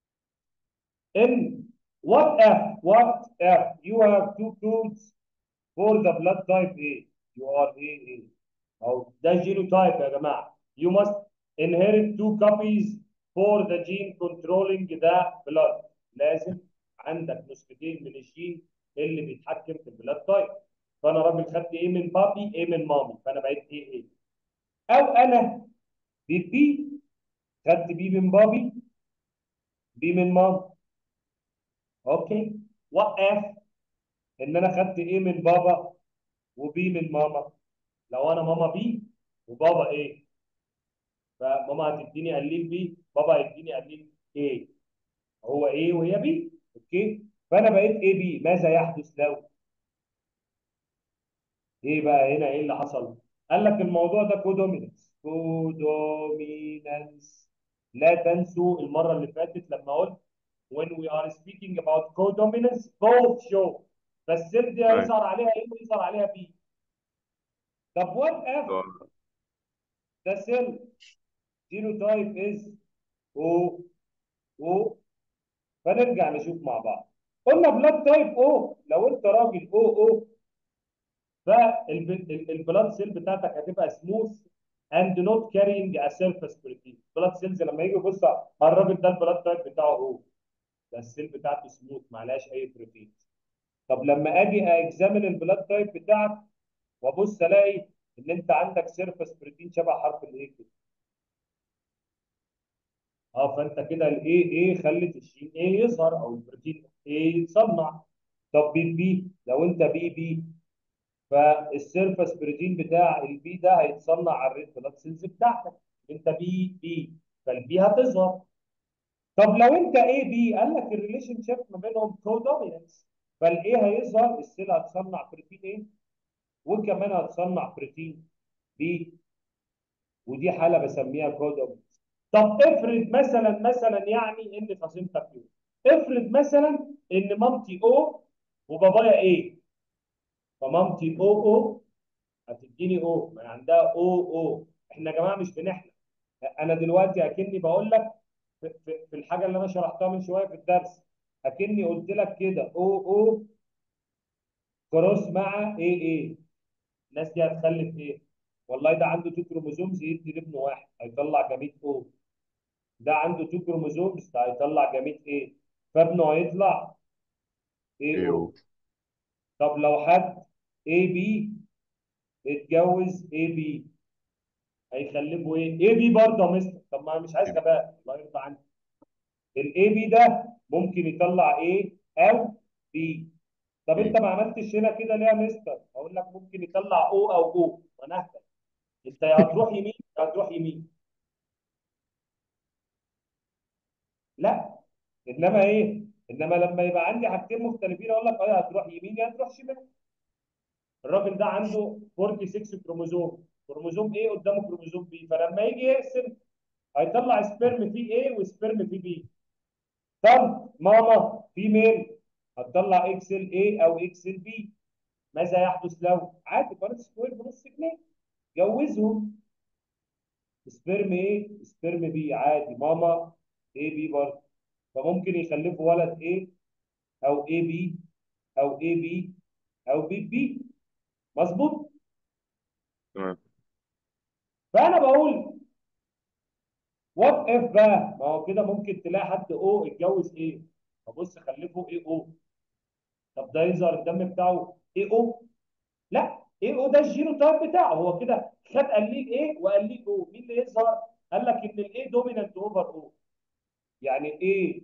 ان what if what if you have two codes for the blood type A you are A A أو ده genotype يا جماعة you must inherit two copies for the gene controlling the blood لازم عندك نسختين من الجين اللي بيتحكم في البلاد تايب فانا راجل خدت ايه من بابي ايه من مامي فانا بقيت ايه ايه او انا بي بي خدت بي من بابي بي من ماما اوكي وقف ان انا خدت ايه من بابا وبي من ماما لو انا ماما بي وبابا ايه فماما هتديني قليل بي بابا هيديني قليل ايه هو ايه وهي بي اوكي فانا بقيت ايه بي ماذا يحدث لو ايه بقى هنا ايه اللي حصل قال لك الموضوع ده كودومينانس كودومينانس لا تنسوا المره اللي فاتت لما قلت when we are speaking about codominance both show فالسيل دي أيوة. هيظهر عليها ايه ويظهر عليها بي طب what if آه. the cell genotype is O O فنرجع نشوف مع بعض قلنا بلاد تايب O لو انت راجل O O فالبلاد سيل بتاعتك هتبقى سموث and not carrying a surface protein بلاد سيلز لما يجي يبص على الراجل ده البلاد تايب بتاعه O ده السيل بتاعته سموث ما عليهاش اي بروتين طب لما اجي اكزامن البلاد تايب بتاعك وابص الاقي ان انت عندك سيرفس بروتين شبه حرف الايه كده اه فانت كده الايه ايه خلت الشين ايه يظهر او البروتين ايه يتصنع طب بي بي لو انت بي بي فالسيرفس بروتين بتاع البي ده هيتصنع على الريد بلاد سيلز بتاعتك انت بي بي فالبي هتظهر طب لو انت اي بي قال لك الريليشن شيب ما بينهم كودومينانس فالايه هيظهر السيل هتصنع بروتين ايه وكمان هتصنع بروتين بي ودي حاله بسميها كودومينانس طب افرض مثلا مثلا يعني ان خصيمتك يو افرض مثلا ان مامتي او وبابايا ايه فمامتي او او هتديني او ما عندها او او احنا يا جماعه مش بنحلم انا دلوقتي اكني بقول لك في, في, في الحاجه اللي انا شرحتها من شويه في الدرس اكني قلت لك كده او او كروس مع ايه ايه الناس دي هتخلف ايه والله ده عنده تو كروموزومز يدي لابنه واحد هيطلع جميد او ده عنده تو كروموزومز ده هيطلع جميد ايه فابنه هيطلع ايه ايه او هو طب لو حد اي بي اتجوز اي بي هيخلفوا ايه اي بي برضه يا مستر طب ما أنا مش عايز غباء الله يرضى عنك الاي بي ده ممكن يطلع ايه او بي طب انت ما عملتش هنا كده ليه يا مستر اقول لك ممكن يطلع او او او وانا اهبل انت يا هتروح يمين يا هتروح يمين لا انما ايه انما لما يبقى عندي حاجتين مختلفين اقول لك اه يا هتروح يمين يا هتروح شمال الراجل ده عنده 46 كروموزوم كروموزوم ايه قدامه كروموزوم بي فلما يجي يقسم هيطلع سبرم فيه ايه وسبرم فيه بي طب ماما في ميل هتطلع اكسل ايه او اكسل بي ماذا يحدث لو عادي قناه سكوير بنص جنيه جوزهم سبرم ايه سبرم بي عادي ماما ايه بي برضه فممكن يخلفوا ولد ايه او ايه بي او اي بي او بي بي مظبوط تمام فانا بقول وات اف بقى ما هو كده ممكن تلاقي حد او اتجوز ايه فبص خلفه ايه او طب ده يظهر الدم بتاعه ايه او لا ايه او ده الجينوتايب بتاعه هو كده خد قليل ايه وقليل او مين اللي يظهر قال لك ان الايه دومينانت اوفر او يعني ايه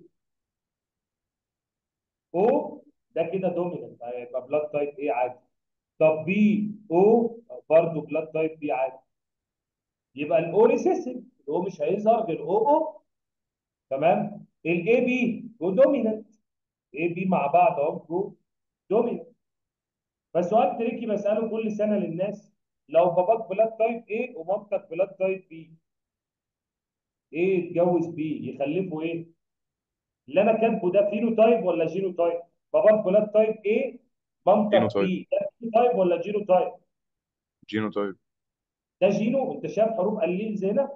او ده كده دومينانت هيبقى بلاد تايب ايه عادي طب بي او برضه بلاد تايب بي عادي يبقى الاو ريسيسيف الاو مش هيظهر غير او او تمام الاي بي جو دومينانت اي بي مع بعض اهو جو دومينانت فسؤال تريكي بساله كل سنه للناس لو باباك بلاد تايب ايه ومامتك بلاد تايب بي ايه اتجوز بي يخلفوا ايه اللي انا كاتبه ده فينو تايب ولا جينو تايب باباك بلاد تايب ايه مامتك جينوتايب. بي ده فينو تايب ولا جينو تايب جينوتايب ده جينو انت شايف حروف قليل زينا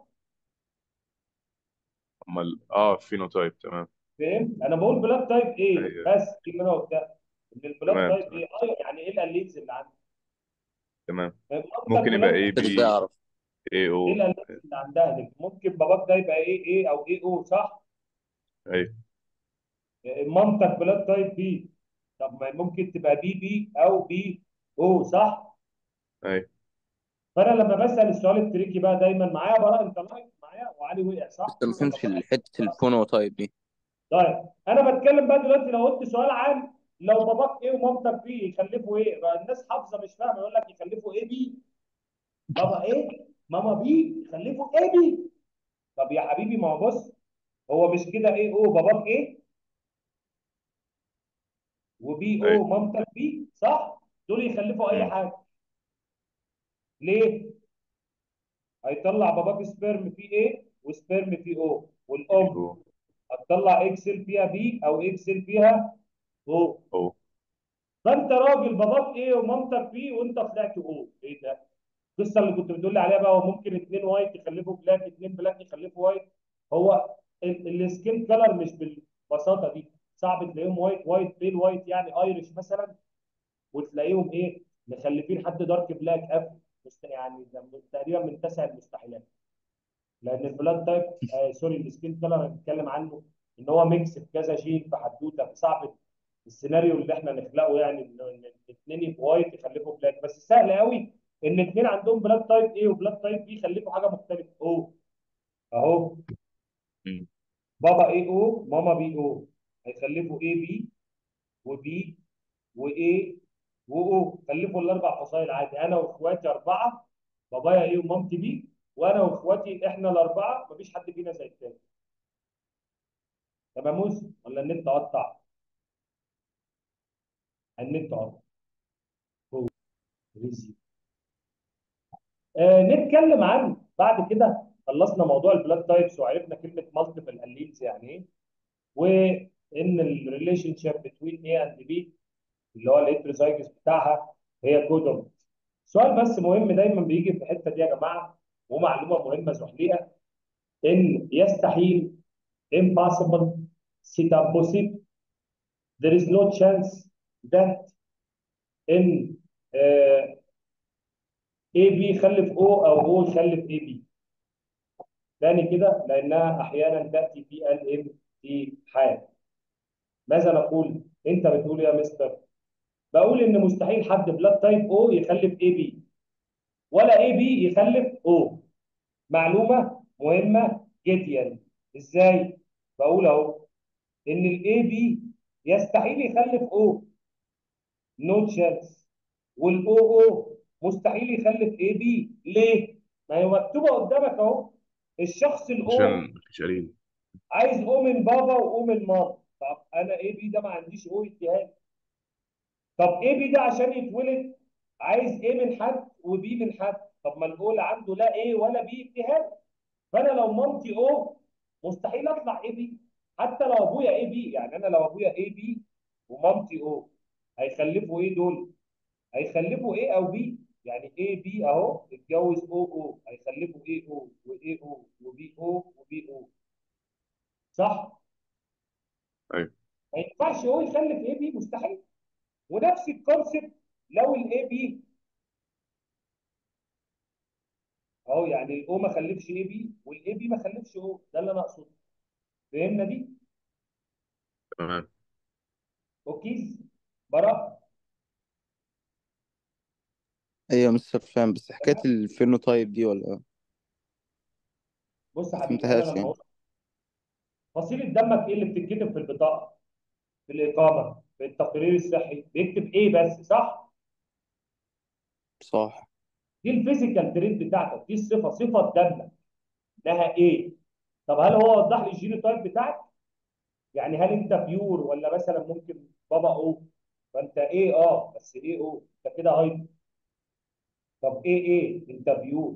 امال اه فينوتايب تمام فهمت انا بقول بلاد تايب ايه أيوة. بس دي اللي انا قلتها ان البلاد تمام، تايب تمام. ايه اه يعني ايه الالينز اللي عندك تمام مامتك ممكن يبقى بلاد اي محدش بي بيعرف اي او ايه الالينز اللي عندها دي ممكن باباك ده يبقى ايه ايه او ايه او صح اي مامتك بلاد تايب بي طب ما ممكن تبقى بي بي او بي او صح اي فانا لما بسال السؤال التريكي بقى دايما معايا براء انت لايك معايا وعلي وقع صح بس ما فهمتش حته الفونوتايب دي طيب انا بتكلم بقى دلوقتي لو قلت سؤال عام لو باباك ايه ومامتك بي يخلفوا ايه بقى الناس حافظه مش فاهمه يقول لك يخلفوا ايه بي بابا ايه ماما بي يخلفوا ايه بي طب يا حبيبي ما هو بص هو مش كده ايه او باباك ايه وبي او أيوة. مامتك بي صح دول يخلفوا اي مم. حاجه ليه هيطلع باباك سبيرم فيه ايه وسبيرم فيه او والام او هتطلع اكسل فيها بي او اكسل فيها او او فانت راجل باباك ايه ومامتك بي وانت طلعت او ايه ده القصه اللي كنت بتقول لي عليها بقى هو ممكن اثنين وايت يخلفوا بلاك اثنين بلاك يخلفوا وايت هو ال- السكين كلر مش بالبساطه دي صعب تلاقيهم وايت وايت بيل وايت يعني ايرش مثلا وتلاقيهم ايه مخلفين حد دارك بلاك قفل مست- يعني ده تقريبا من تسع المستحيلات لان البلاد تايب آه سوري السكين كلر انا بتكلم عنه ان هو ميكس في كذا جين في حدوته صعب السيناريو اللي احنا نخلقه يعني ان إن الاثنين يبقوا وايت يخلفوا بلاك بس سهل قوي ان اثنين عندهم بلاد تايب ايه وبلاد تايب بي يخلفوا حاجه مختلفه او اهو مم. بابا اي او ماما بي او هيخلفوا اي بي وبي واي واو خلفوا الاربع فصائل عادي انا واخواتي اربعه بابايا ايه ومامتي بي وانا واخواتي احنا الاربعه مفيش حد فينا زي التاني تمام موس ولا النت قطع النت قطع هو ريزي آه نتكلم عن بعد كده خلصنا موضوع البلاد تايبس وعرفنا كلمه مالتيبل الينز يعني ايه وان الريليشن شيب بتوين اي اند بي اللي هو الهيتروزايجس بتاعها هي كودوم سؤال بس مهم دايما بيجي في الحته دي يا جماعه ومعلومه مهمه زحليقه ان يستحيل impossible c'est impossible there is no chance that ان اي بي يخلف او او او يخلف اي بي تاني كده لانها احيانا تاتي في ال ام تي حال ماذا نقول انت بتقول يا مستر بقول ان مستحيل حد بلاد تايب او يخلف اي بي ولا اي بي يخلف او معلومه مهمه جدا ازاي بقول اهو ان الاي بي يستحيل يخلف او نو تشانس والاو او مستحيل يخلف اي بي ليه ما هي مكتوبه قدامك اهو الشخص الاو عشان مفيش قليل عايز او من بابا واو من ماما طب انا اي بي ده ما عنديش او اتهام طب اي بي ده عشان يتولد عايز ايه من حد وبي من حد طب ما الاول عنده لا ايه ولا بي اتهام فانا لو مامتي او مستحيل اطلع اي بي حتى لو ابويا اي بي يعني انا لو ابويا اي بي ومامتي او هيخلفوا ايه دول هيخلفوا ايه او بي يعني اي بي اهو اتجوز او او هيخلفوا ايه او واي او وبي او وبي او صح ايوه ما ينفعش هو يخلف ايه بي مستحيل ونفس الكونسيبت لو الاي بي اهو يعني الاو ما خلفش اي بي والاي بي ما خلفش او ده اللي انا اقصده فهمنا دي تمام اوكيز براء ايوه مستر فاهم بس حكايه الفينوتايب دي ولا بص يا ما حبيبي انا فهمتهاش لما يعني اقول فصيله دمك ايه اللي بتتكتب في البطاقه في الاقامه في التقرير الصحي بيكتب ايه بس صح صح دي الفيزيكال تريد بتاعتك دي الصفه صفه دمك لها ايه طب هل هو وضح لي الجينوتايب بتاعك يعني هل انت بيور ولا مثلا ممكن بابا او فانت ايه اه بس ايه او انت كده هايبر طب ايه ايه انت بيور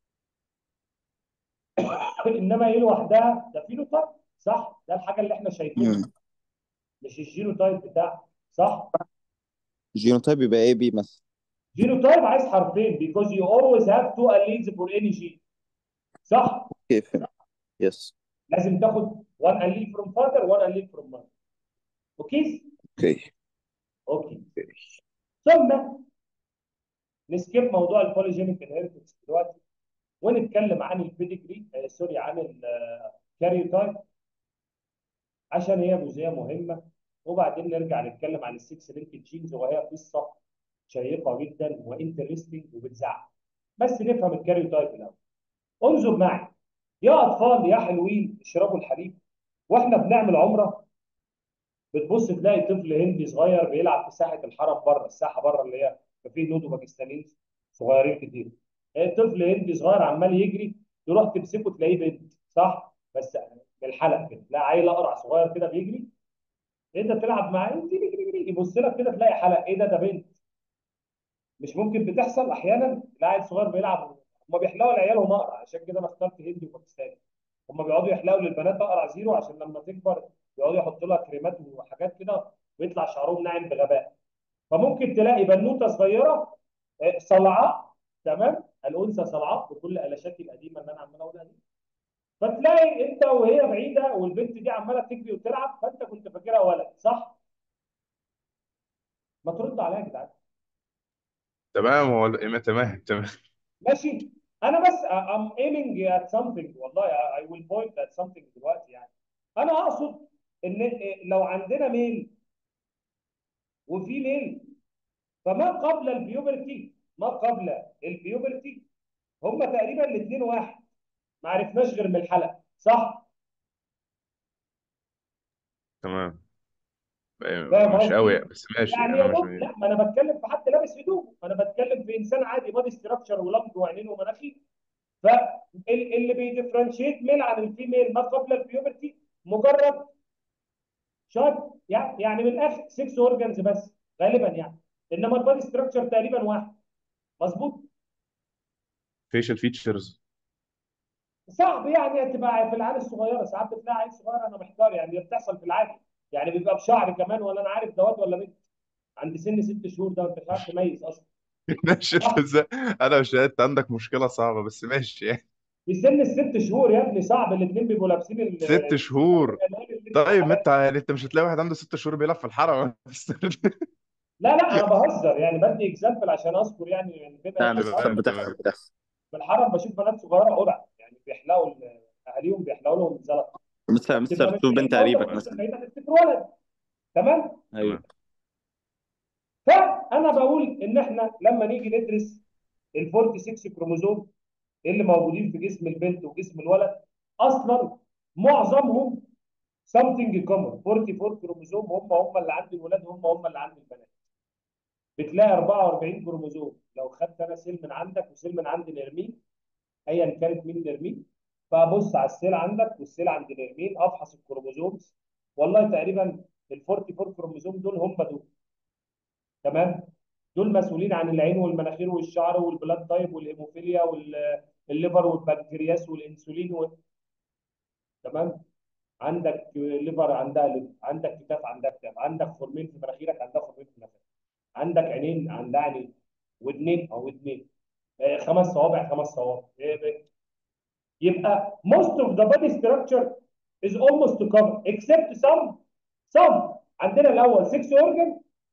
انما ايه لوحدها ده فينوتايب صح ده الحاجه اللي احنا شايفينها امم مش الجينوتايب بتاعك صح جينوتايب يبقى ايه بي مثلا جينوتايب عايز حرفين because you always have two alleles for any gene صح اوكي فهمت يس لازم تاخد one allele from father one allele from mother اوكي اوكي اوكي ثم نسكيب موضوع البوليجينيك انهيرتنس دلوقتي ونتكلم عن البيديجري آه سوري عن الكاريوتايب عشان هي جزئيه مهمه وبعدين نرجع نتكلم عن السكس لينك جينز وهي قصه شيقه جدا وانترستنج وبتزعل بس نفهم الكاريوتايب الاول انظر معي يا اطفال يا حلوين اشربوا الحليب واحنا بنعمل عمره بتبص تلاقي طفل هندي صغير بيلعب في ساحه الحرم بره الساحه بره اللي هي فيه هنود وباكستانيين صغيرين كتير طفل هندي صغير عمال يجري تروح تمسكه تلاقيه بنت صح بس من الحلق كده لا عيل اقرع صغير كده بيجري انت تلعب معاه جري جري جري يبص لك كده تلاقي حلق ايه ده ده بنت مش ممكن بتحصل احيانا لا عيل صغير بيلعب هم بيحلقوا لعيالهم اقرع عشان كده انا اخترت هندي وباكستاني هم بيقعدوا يحلقوا للبنات اقرع زيرو عشان لما تكبر يقعدوا يحطوا لها كريمات وحاجات كده ويطلع شعرهم ناعم بغباء فممكن تلاقي بنوته صغيره آه، صلعاء تمام الانثى صلعاء بكل الاشاتي القديمه اللي انا عمال اقولها دي فتلاقي انت وهي بعيده والبنت دي عماله تجري وتلعب فانت كنت فاكرها ولد صح؟ ما ترد عليا يا جدعان تمام هو ال- تمام تمام ماشي انا بس I'm aiming at something والله I will point at something دلوقتي يعني انا اقصد ان لو عندنا ميل وفي ميل فما قبل البيوبرتي ما قبل البيوبرتي هم تقريبا الاثنين واحد ما عرفناش غير من الحلقه صح؟ تمام إيه، فاهم مش قصدي؟ قوي بس ماشي يعني انا يا مش دوب لا ما انا بتكلم في حد لابس هدوم انا بتكلم في انسان عادي بادي ستراكشر ولمج وعينين ومناخير فاللي بيديفرنشيت ميل عن الفيميل ما قبل البيوبرتي مجرد شاد يعني يعني من الاخر 6 اورجنز بس غالبا يعني انما البادي ستراكشر تقريبا واحد مظبوط فيشل فيتشرز صعب يعني تبقى في العيال الصغيره ساعات بتلاقي عيل صغير انا محتار يعني دي بتحصل في العادي يعني بيبقى بشعر كمان ولا انا عارف ده واد ولا بنت عند سن ست شهور ده انت مش عارف تميز اصلا ماشي انت ازاي انا مش انت عندك مشكله صعبه بس ماشي يعني في سن الست شهور يا ابني صعب الاثنين بيبقوا لابسين ال ست شهور طيب ما انت يعني انت مش هتلاقي واحد عنده ست شهور بيلعب في الحرم لا لا انا بهزر يعني بدي اكزامبل عشان اذكر يعني يعني بيبقى يعني في بتحصل الحرم بتحصل بتحصل في الحرم بشوف بنات صغيره قرع يعني بيحلقوا ال- اهاليهم بيحلقوا لهم زلط مستر تبقى مستر مش تشوف بنت بيحلقوا قريبك لهم مثلا انت هتفتكر ولد تمام ايوه فانا بقول ان احنا لما نيجي ندرس ال 46 كروموزوم اللي موجودين في جسم البنت وجسم الولد اصلا معظمهم something common 44 كروموزوم هم هم اللي عند الولاد هم هم اللي عند البنات بتلاقي 44 كروموزوم لو خدت انا سيل من عندك وسيل من عند نرمين ايا كانت مين نرمين فابص على السيل عندك والسيل عند نرمين افحص الكروموزومز والله تقريبا ال 44 كروموزوم دول هم دول تمام دول مسؤولين عن العين والمناخير والشعر والبلاد تايب والهيموفيليا والليفر والبنكرياس والانسولين و... تمام عندك ليفر عندها ليفر عندك كتاف عندها كتاف عندك خرمين في مناخيرك عندها خرمين في مناخيرك عندك عينين عندها عينين ودنين او ودنين آه، خمس صوابع خمس صوابع إيه ده؟ يبقى most of the body structure is almost covered except some some عندنا الاول 6 organ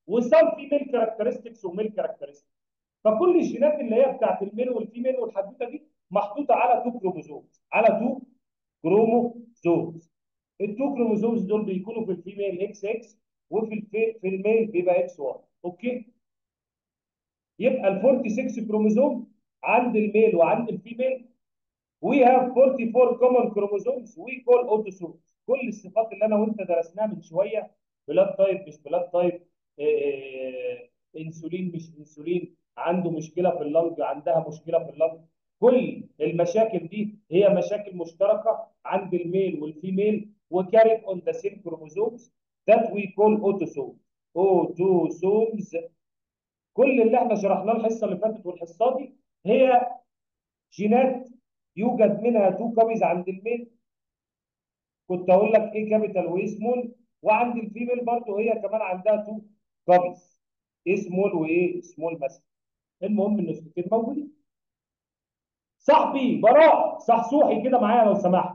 وسام في ميل كاركترستكس وميل كاركترستكس فكل الجينات اللي هي بتاعت الميل والفيميل والحدوته دي محطوطه على تو كروموزومز على تو كروموزومز التو كروموزومز دول بيكونوا في الفيميل اكس اكس وفي الفي في الميل بيبقى اكس واي اوكي يبقى ال 46 كروموزوم عند الميل وعند الفيميل we have 44 common chromosomes we call autosomes كل الصفات اللي انا وانت درسناها من شويه بلاد تايب مش بلاد تايب انسولين مش انسولين عنده مشكله في اللنج عندها مشكله في اللنج كل المشاكل دي هي مشاكل مشتركه عند الميل والفيميل وكاريد اون ذا سيم كروموسومز that we call autosomes autosomes كل اللي احنا شرحناه الحصه اللي فاتت والحصه دي هي جينات يوجد منها تو كابيز عند الميل كنت اقول لك ايه كابيتال وايه سمول وعند الفيميل برضه هي كمان عندها تو كابيز ايه سمول وايه سمول مثلا المهم ان النسختين موجودين صاحبي براء صحصوحي كده معايا لو سمحت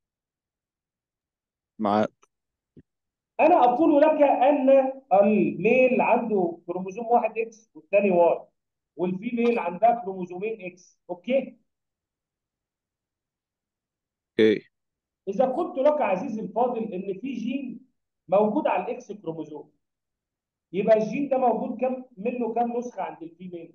معاك انا اقول لك ان الميل عنده كروموزوم واحد اكس والثاني واي والفيميل عندها كروموزومين اكس اوكي اوكي اذا قلت لك عزيزي الفاضل ان في جين موجود على الاكس كروموزوم يبقى الجين ده موجود كم منه كم نسخه عند الفيميل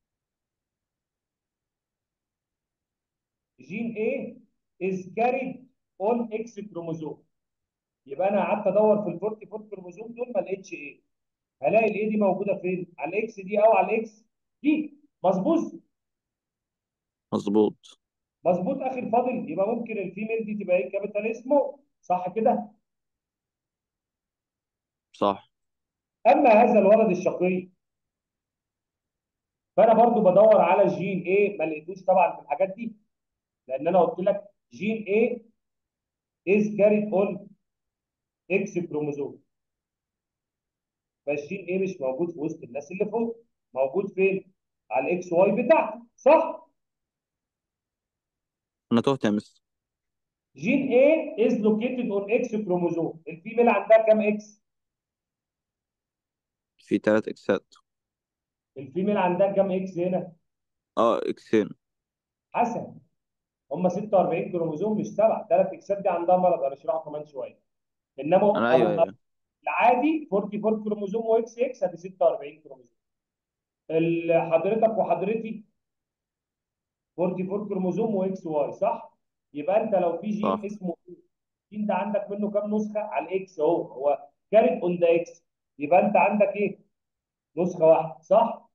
جين A is carried on X كروموزوم يبقى انا قعدت ادور في ال 44 كروموزوم دول ما لقيتش ايه هلاقي الايه دي موجوده فين على الاكس دي او على الاكس دي مظبوط مظبوط مظبوط اخي الفاضل يبقى ممكن الفيميل دي تبقى ايه كابيتال اسمه صح كده صح اما هذا الولد الشقي فانا برضو بدور على جين ايه ما لقيتوش طبعا في الحاجات دي لان انا قلت لك جين A is carried on X كروموزوم فالجين A مش موجود في وسط الناس اللي فوق موجود فين؟ على الاكس واي بتاعتي صح؟ انا تهت يا مستر جين A is located on X كروموزوم الفيميل عندها كام اكس؟ في تلات اكسات الفيميل عندها كام اكس هنا؟ اه اكسين حسن هم 46 كروموزوم مش سبعه ثلاث اكسات دي عندها مرض هنشرحه كمان شويه انما انا ايوه ايوه العادي 44 كروموزوم واكس اكس ادي 46 كروموزوم ال- حضرتك وحضرتي 44 كروموزوم واكس واي صح؟ يبقى انت لو في جين صح. اسمه الجين ده عندك منه كام نسخه على الاكس اهو هو كاريد اون ذا اكس يبقى انت عندك ايه؟ نسخه واحده صح؟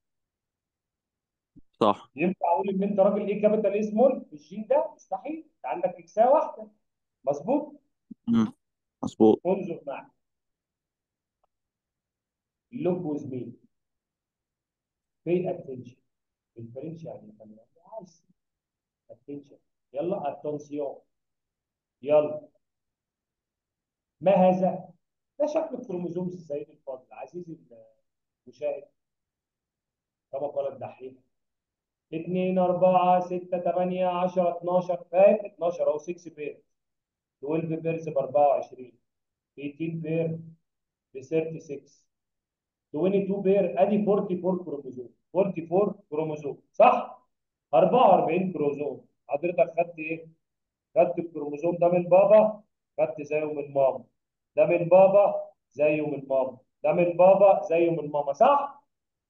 صح ينفع اقول ان انت راجل ايه كابيتال ايه سمول في الجين ده؟ مستحيل انت عندك اكسايه واحده مظبوط؟ مم. مظبوط انظر معي look with me pay attention بالفرنش يعني كمان عايز attention يلا attention يلا ما هذا؟ ده شكل الكروموزوم السيد الفاضل عزيزي المشاهد كما قال الدحيح 2 4 6 8 10 12 فاهم 12 اهو 6 بير 12 بيرز ب 24 18 بير ب 36 22 بير ادي 44 كروموزوم 44 كروموزوم صح 44 كروموزوم حضرتك خدت ايه خدت الكروموزوم ده من بابا خدت زيه من ماما ده من بابا زيه من ماما ده من بابا زيه من ماما صح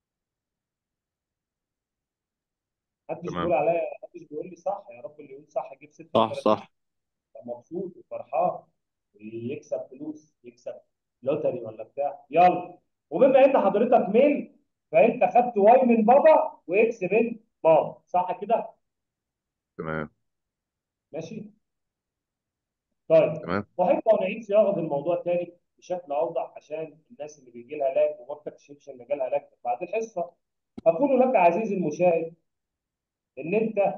محدش تمام. بيقول عليا محدش بيقول لي صح يا رب اللي يقول صح يجيب صح 36 صح يبقى مبسوط وفرحان ويكسب فلوس يكسب لوتري ولا بتاع يلا وبما ان حضرتك ميل فانت خدت واي من بابا واكس من ماما صح كده تمام ماشي طيب تمام واحب ان اعيد صياغه الموضوع تاني بشكل اوضح عشان الناس اللي بيجي لها لاج وما بتكتشفش ان جالها لاج بعد الحصه اقول لك عزيزي المشاهد ان انت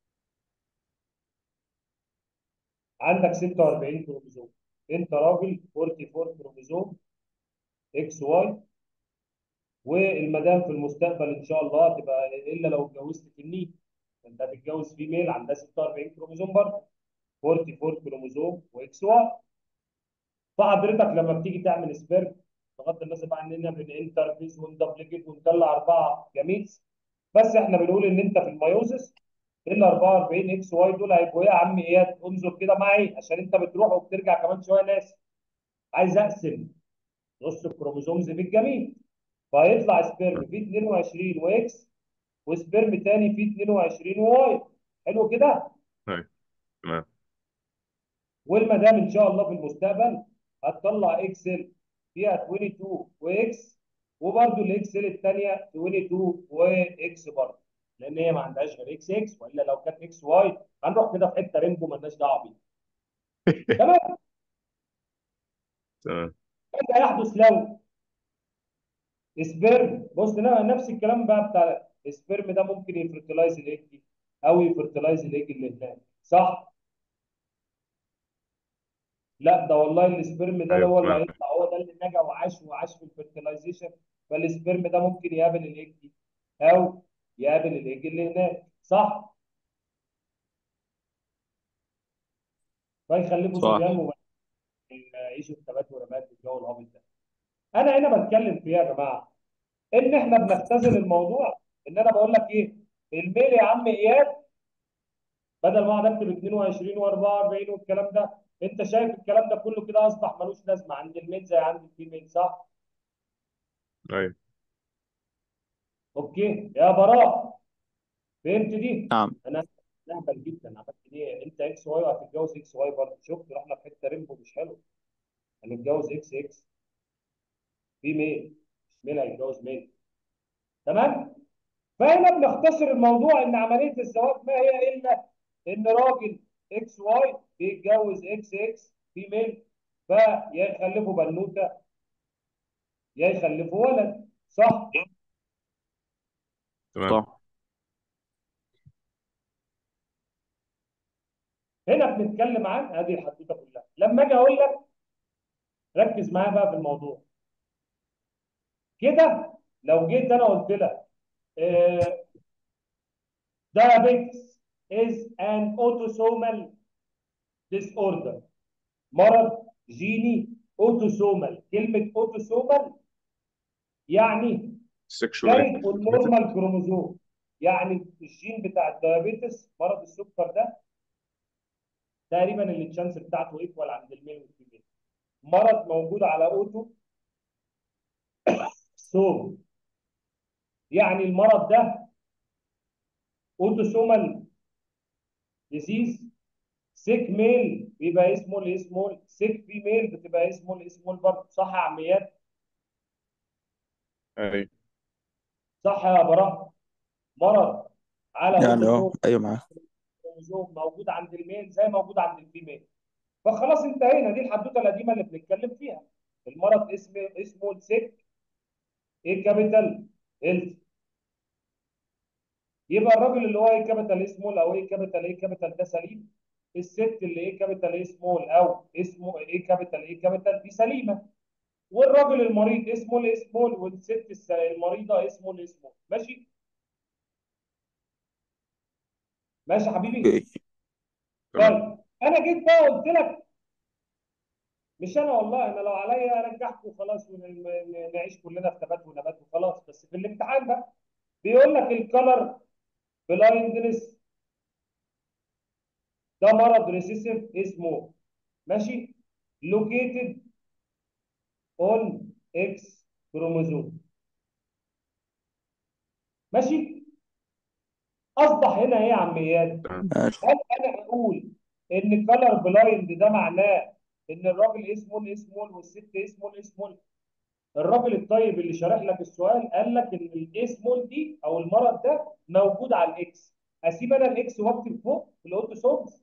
عندك 46 كروموزوم انت راجل 44 كروموزوم اكس واي والمدام في المستقبل ان شاء الله تبقى الا لو اتجوزت تنين انت هتتجوز فيميل عندها 46 كروموزوم برضه 44 كروموزوم واكس واي فحضرتك لما بتيجي تعمل سبيرم بغض النظر بقى عننا بننترفيس وندبليكيت ونطلع اربعه جميتس بس احنا بنقول ان انت في الميوزس ال 44 اكس واي دول هيبقوا ايه يا عم اياد انظر كده معي عشان انت بتروح وبترجع كمان شويه ناس عايز اقسم نص الكروموزومز بالجميل فهيطلع سبيرم فيه 22 واكس وسبيرم تاني فيه 22 واي حلو كده أيوة تمام والمدام ان شاء الله في المستقبل هتطلع اكسل فيها 22 واكس وبرده الاكسل الثانيه 22 واكس برضه لان هي ما عندهاش غير اكس اكس والا لو كانت اكس واي هنروح كده في حته رينبو مالناش دعوه بيها تمام تمام ماذا يحدث لو سبيرم بص هنا نفس الكلام بقى بتاع السبيرم ده ممكن يفرتلايز الايج دي او يفرتلايز الايج اللي هناك صح؟ لا ده والله السبيرم ده أيوة هو اللي تمام هيطلع هو ده اللي نجا وعاش وعاش في الفرتلايزيشن فالسبيرم ده ممكن يقابل الايج دي او يقابل الايج اللي هناك صح؟ فيخلفوا صح صبيان ويعيشوا في تبات ورمات والجو الهابط ده انا هنا بتكلم في ايه يا جماعه؟ ان احنا بنختزل الموضوع ان انا بقول لك ايه الميل يا عم اياد بدل ما اقعد اكتب 22 و44 والكلام ده انت شايف الكلام ده كله كده اصبح ملوش لازمه عند الميل زي عند الفيميل صح؟ أيوة اوكي يا براء فهمت دي؟ نعم انا نهبل جدا عملت ايه؟ انت اكس واي وهتتجوز اكس واي برضه شفت رحنا في حته ريمبو مش حلو هنتجوز اكس اكس في ميل مش ميل هيتجوز ميل تمام؟ فهنا بنختصر الموضوع ان عمليه الزواج ما هي الا ان راجل اكس واي بيتجوز اكس اكس فيميل فيا يخلفوا بنوته يا يخلفوا ولد صح؟ تمام صح هنا بنتكلم عن هذه الحدوته كلها لما اجي اقول لك ركز معايا بقى في الموضوع كده لو جيت انا قلت لك آه، diabetes is an autosomal disorder مرض جيني اوتوسومال كلمه اوتوسومال يعني sexually كاريد transmitted نورمال كروموزوم يعني الجين بتاع الديابيتس مرض السكر ده تقريبا اللي الشانس بتاعته ايكوال عند الميل والفيميل مرض موجود على اوتو سوم يعني المرض ده اوتوسومال ديزيز سيك ميل بيبقى اسمه الاسمول سيك فيميل بتبقى اسمه الاسمول برضه صح يا عميات أيوة صح يا براء مرض على يعني اوتوسوم اه ايوه معاك كروموزوم موجود عند الميل زي موجود عند الفيميل فخلاص انتهينا دي الحدوته القديمه اللي بنتكلم فيها المرض اسمه اسمه السيك ايه كابيتال هيلث يبقى الراجل اللي هو ايه كابيتال سمول او ايه كابيتال ايه كابيتال ده سليم الست اللي ايه كابيتال ايه سمول او اسمه ايه كابيتال ايه كابيتال دي سليمه والراجل المريض اسمه الاسمول والست الس- المريضه اسمه الاسمول ماشي ماشي يا حبيبي اوكي تمام طيب انا جيت بقى قلت لك مش انا والله انا لو عليا ارجعكم وخلاص ونعيش كلنا في تبات ونبات وخلاص بس في الامتحان بقى بيقول لك الكلر بلايندنس ده مرض ريسيسيف اسمه ماشي لوكيتد اون اكس كروموزوم ماشي اصبح هنا ايه يا عم اياد تمام ماشي هل انا اقول ان كلر بلايند ده معناه ان الراجل اسمه الاسمول والست اسمه الاسمول الراجل الطيب اللي شارح لك السؤال قال لك ان الاسمول دي او المرض ده موجود على الاكس اسيب انا الاكس واكتب فوق في الاوتوسومز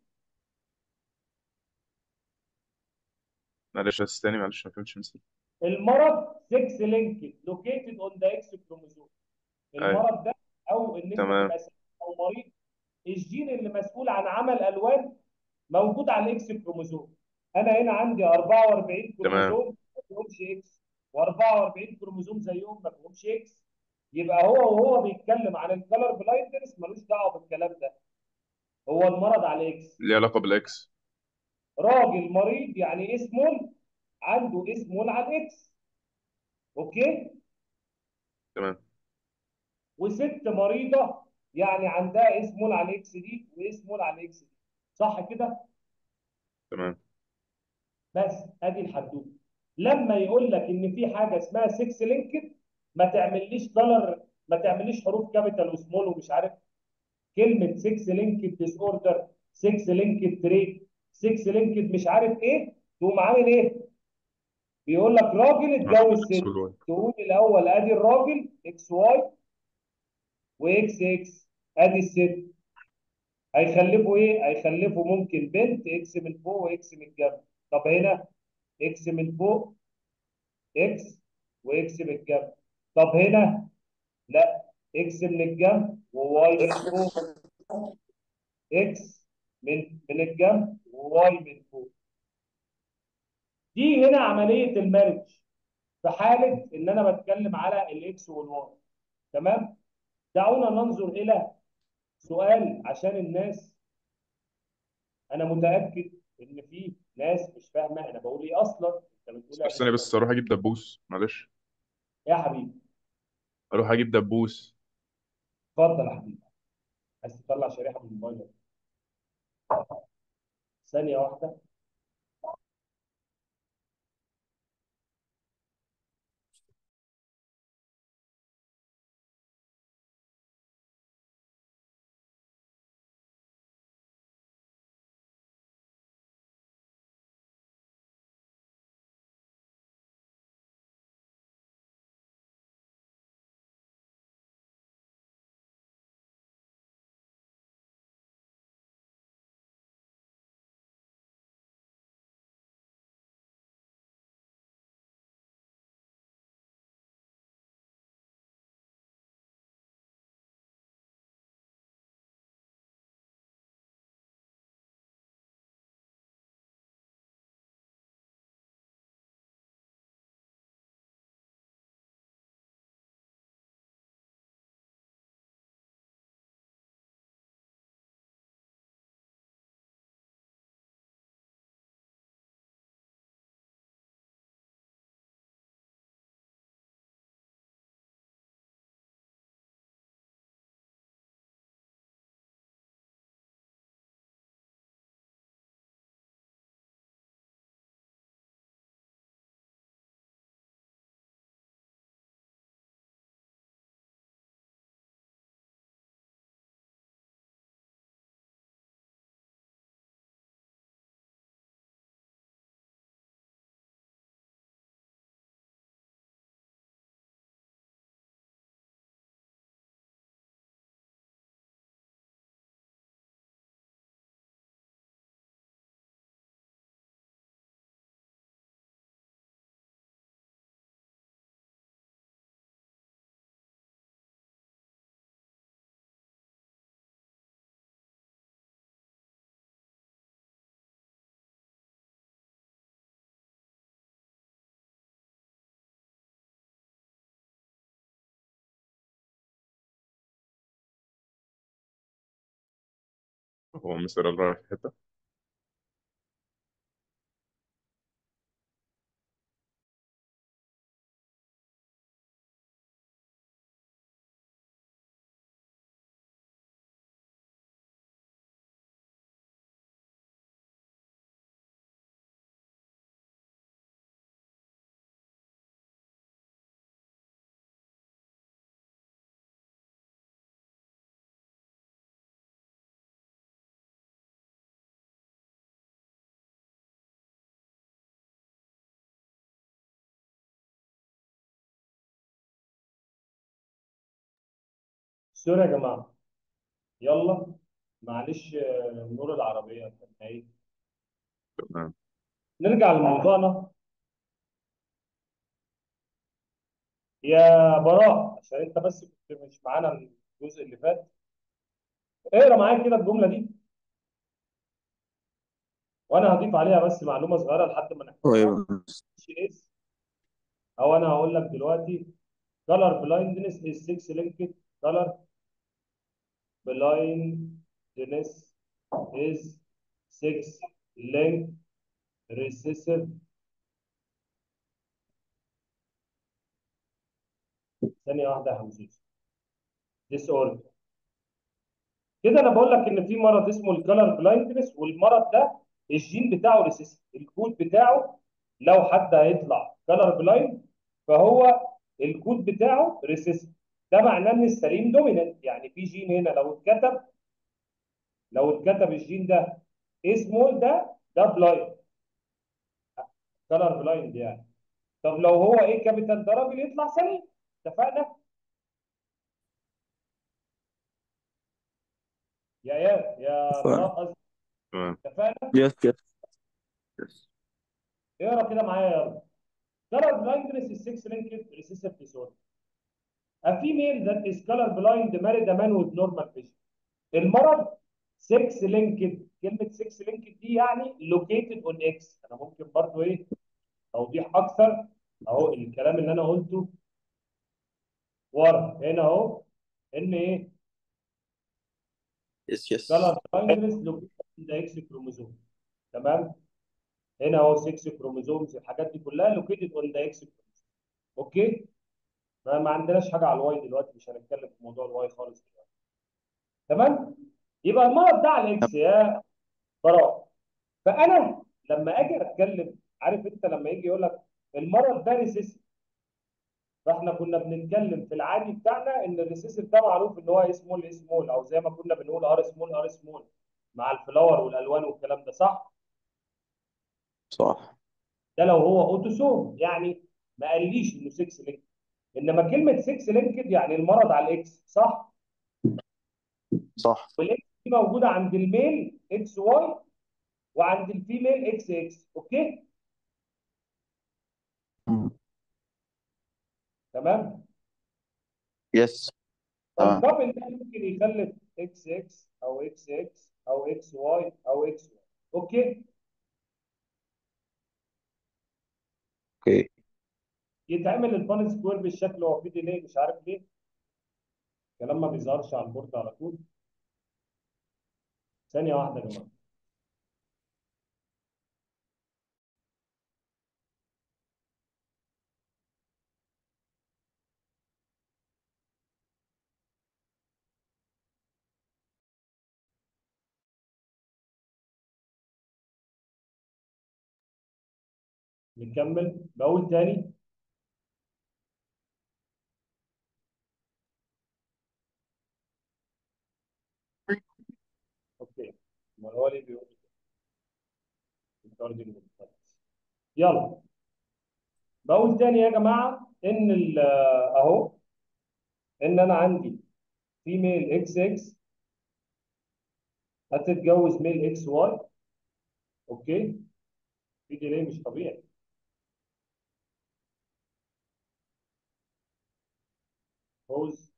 معلش بس تاني معلش ما فهمتش مثال المرض 6 لينكد لوكيتد اون ذا اكس كروموزوم أيوة المرض ده او ان انت تمام تبقى سليم او مريض الجين اللي مسؤول عن عمل الوان موجود على الاكس كروموزوم انا هنا عندي 44 تمام كروموزوم ما فيهمش اكس و44 كروموزوم زيهم ما فيهمش اكس يبقى هو وهو بيتكلم عن الكالر بلايندنس ملوش دعوه بالكلام ده هو المرض على اكس ليه علاقة بالإكس راجل مريض يعني اسمه عنده اسمه على الاكس اوكي تمام وست مريضه يعني عندها اس مول على اكس دي واس مول على اكس دي صح كده تمام بس ادي الحدوته لما يقول لك ان في حاجه اسمها 6 لينكد ما تعمليش دولار ما تعمليش حروف كابيتال وسمول ومش عارف كلمه 6 لينكد ديس اوردر 6 لينكد تريد 6 لينكد مش عارف ايه تقوم عامل ايه بيقول لك راجل اتجوز ست اكس والواي تقول الاول ادي الراجل اكس واي واكس اكس ادي الست هيخلفوا ايه هيخلفوا ممكن بنت اكس من فوق واكس من الجنب طب هنا اكس من فوق اكس واكس من الجنب طب هنا لا اكس من الجنب وواي من فوق اكس من من الجنب وواي من فوق دي هنا عمليه المارج في حاله ان انا بتكلم على الاكس والواي تمام دعونا ننظر الى سؤال عشان الناس انا متاكد ان في ناس مش فاهمه انا بقول ايه اصلا انت بتقول بس انا بس اروح اجيب دبوس معلش يا حبيبي اروح اجيب دبوس اتفضل يا حبيبي عايز تطلع شريحه من الموبايل ثانيه واحده هو مستر رايح في حته سوري يا جماعه يلا معلش آه، نور العربيه كان ايه تمام نرجع لموضوعنا يا براء عشان انت بس كنت مش معانا الجزء اللي فات اقرا معايا كده الجمله دي وانا هضيف عليها بس معلومه صغيره لحد ما نحفظها طيب اس او انا هقول لك دلوقتي color blindness is six linked color blindness is six linked recessive ثانيه واحده يا حمزه ديس اوردر كده انا بقول لك ان في مرض اسمه الكالر بلايندنس والمرض ده الجين بتاعه ريسيسيف الكود بتاعه لو حد هيطلع كالر بلايند فهو الكود بتاعه ريسيسيف ده معناه ان السليم دومينانت يعني في جين هنا لو اتكتب لو اتكتب الجين ده ايه سمول ده ده بلايند كالر بلايند يعني طب لو هو ايه كابيتال ده راجل يطلع سليم اتفقنا يا يا يا براء قصدي تمام اتفقنا يس يس يس اقرا كده معايا يلا color blindness is sex linked recessive disorder a female that is color blind married a man with normal vision المرض 6 linked كلمه 6 linked دي يعني located on X انا ممكن برضو ايه توضيح اكثر اهو الكلام اللي انا قلته ورا هنا اهو ان ايه يس يس color blindness located on the X chromosome تمام هنا اهو 6 كروموزومز الحاجات دي كلها لوكيتد اون ذا اكس كروموزوم اوكي ما ما عندناش حاجه على الواي دلوقتي مش هنتكلم في موضوع الواي خالص دلوقتي تمام يبقى المرض ده على الاكس يا براء فانا لما اجي اتكلم عارف انت لما يجي يقول لك المرض ده ريسيسيف فاحنا كنا بنتكلم في العادي بتاعنا ان الريسيسيف ده معروف ان هو ايه سمول ايه سمول او زي ما كنا بنقول ار سمول ار سمول مع الفلاور والالوان والكلام ده صح؟ صح ده لو هو اوتوسوم يعني ما قاليش انه 6 لينك انما كلمه 6 لينكد يعني المرض على الاكس صح صح والاكس دي موجوده عند الميل اكس واي وعند الفيميل اكس اكس اوكي مم. تمام يس تمام فالكابل ده ممكن يخلف اكس اكس او اكس اكس او اكس واي او اكس واي اوكي اوكي يتعمل البان سكوير بالشكل هو فيه ديلي مش عارف ليه الكلام ما بيظهرش على البورد على طول ثانيه واحده يا جماعه نكمل بقول تاني اوكي امال هو ليه بيقول كده؟ يلا بقول تاني يا جماعه ان ال- اهو ان انا عندي فيميل اكس اكس هتتجوز ميل اكس واي اوكي في ديلي مش طبيعي بوز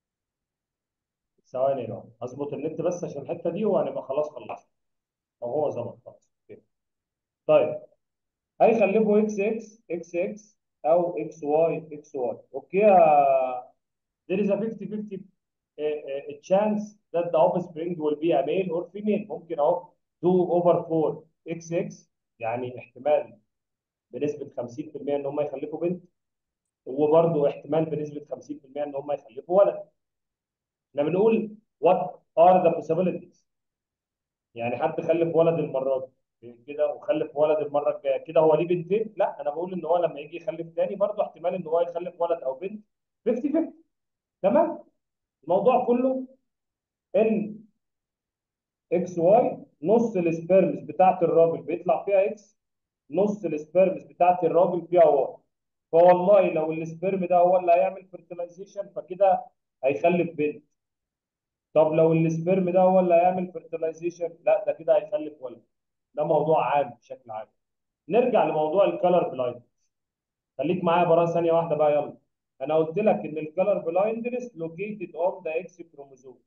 ثواني بقى اظبط النت بس عشان الحته دي وهنبقى خلاص خلصنا او هو ظبط خلاص اوكي طيب هيخلفوا اكس اكس اكس اكس او اكس واي اكس واي اوكي آه، there is a 50-50 uh, uh, chance that the offspring will be a male or female ممكن اهو 2 over 4 xx يعني احتمال بنسبة 50% ان هم يخلفوا بنت وبرضه احتمال بنسبة 50% ان هم يخلفوا ولد احنا بنقول what are the possibilities يعني حد خلف ولد المرة دي كده وخلف ولد المرة الجاية كده هو ليه بنتين لا انا بقول ان هو لما يجي يخلف تاني برضه احتمال ان هو يخلف ولد او بنت 50 50 تمام الموضوع كله ان اكس واي نص السبيرمز بتاعت الراجل بيطلع فيها اكس نص السبيرمز بتاعت الراجل فيها واي فوالله لو السبيرم ده هو اللي هيعمل فيرتلايزيشن فكده هيخلف بنت طب لو السبيرم ده هو اللي هيعمل فيرتلايزيشن لا ده كده هيخلف ولد ده موضوع عام بشكل عام نرجع لموضوع الكالر بلايند خليك معايا برا ثانيه واحده بقى يلا انا قلت لك ان الكالر بلايندنس لوكيتد اون ذا اكس كروموزوم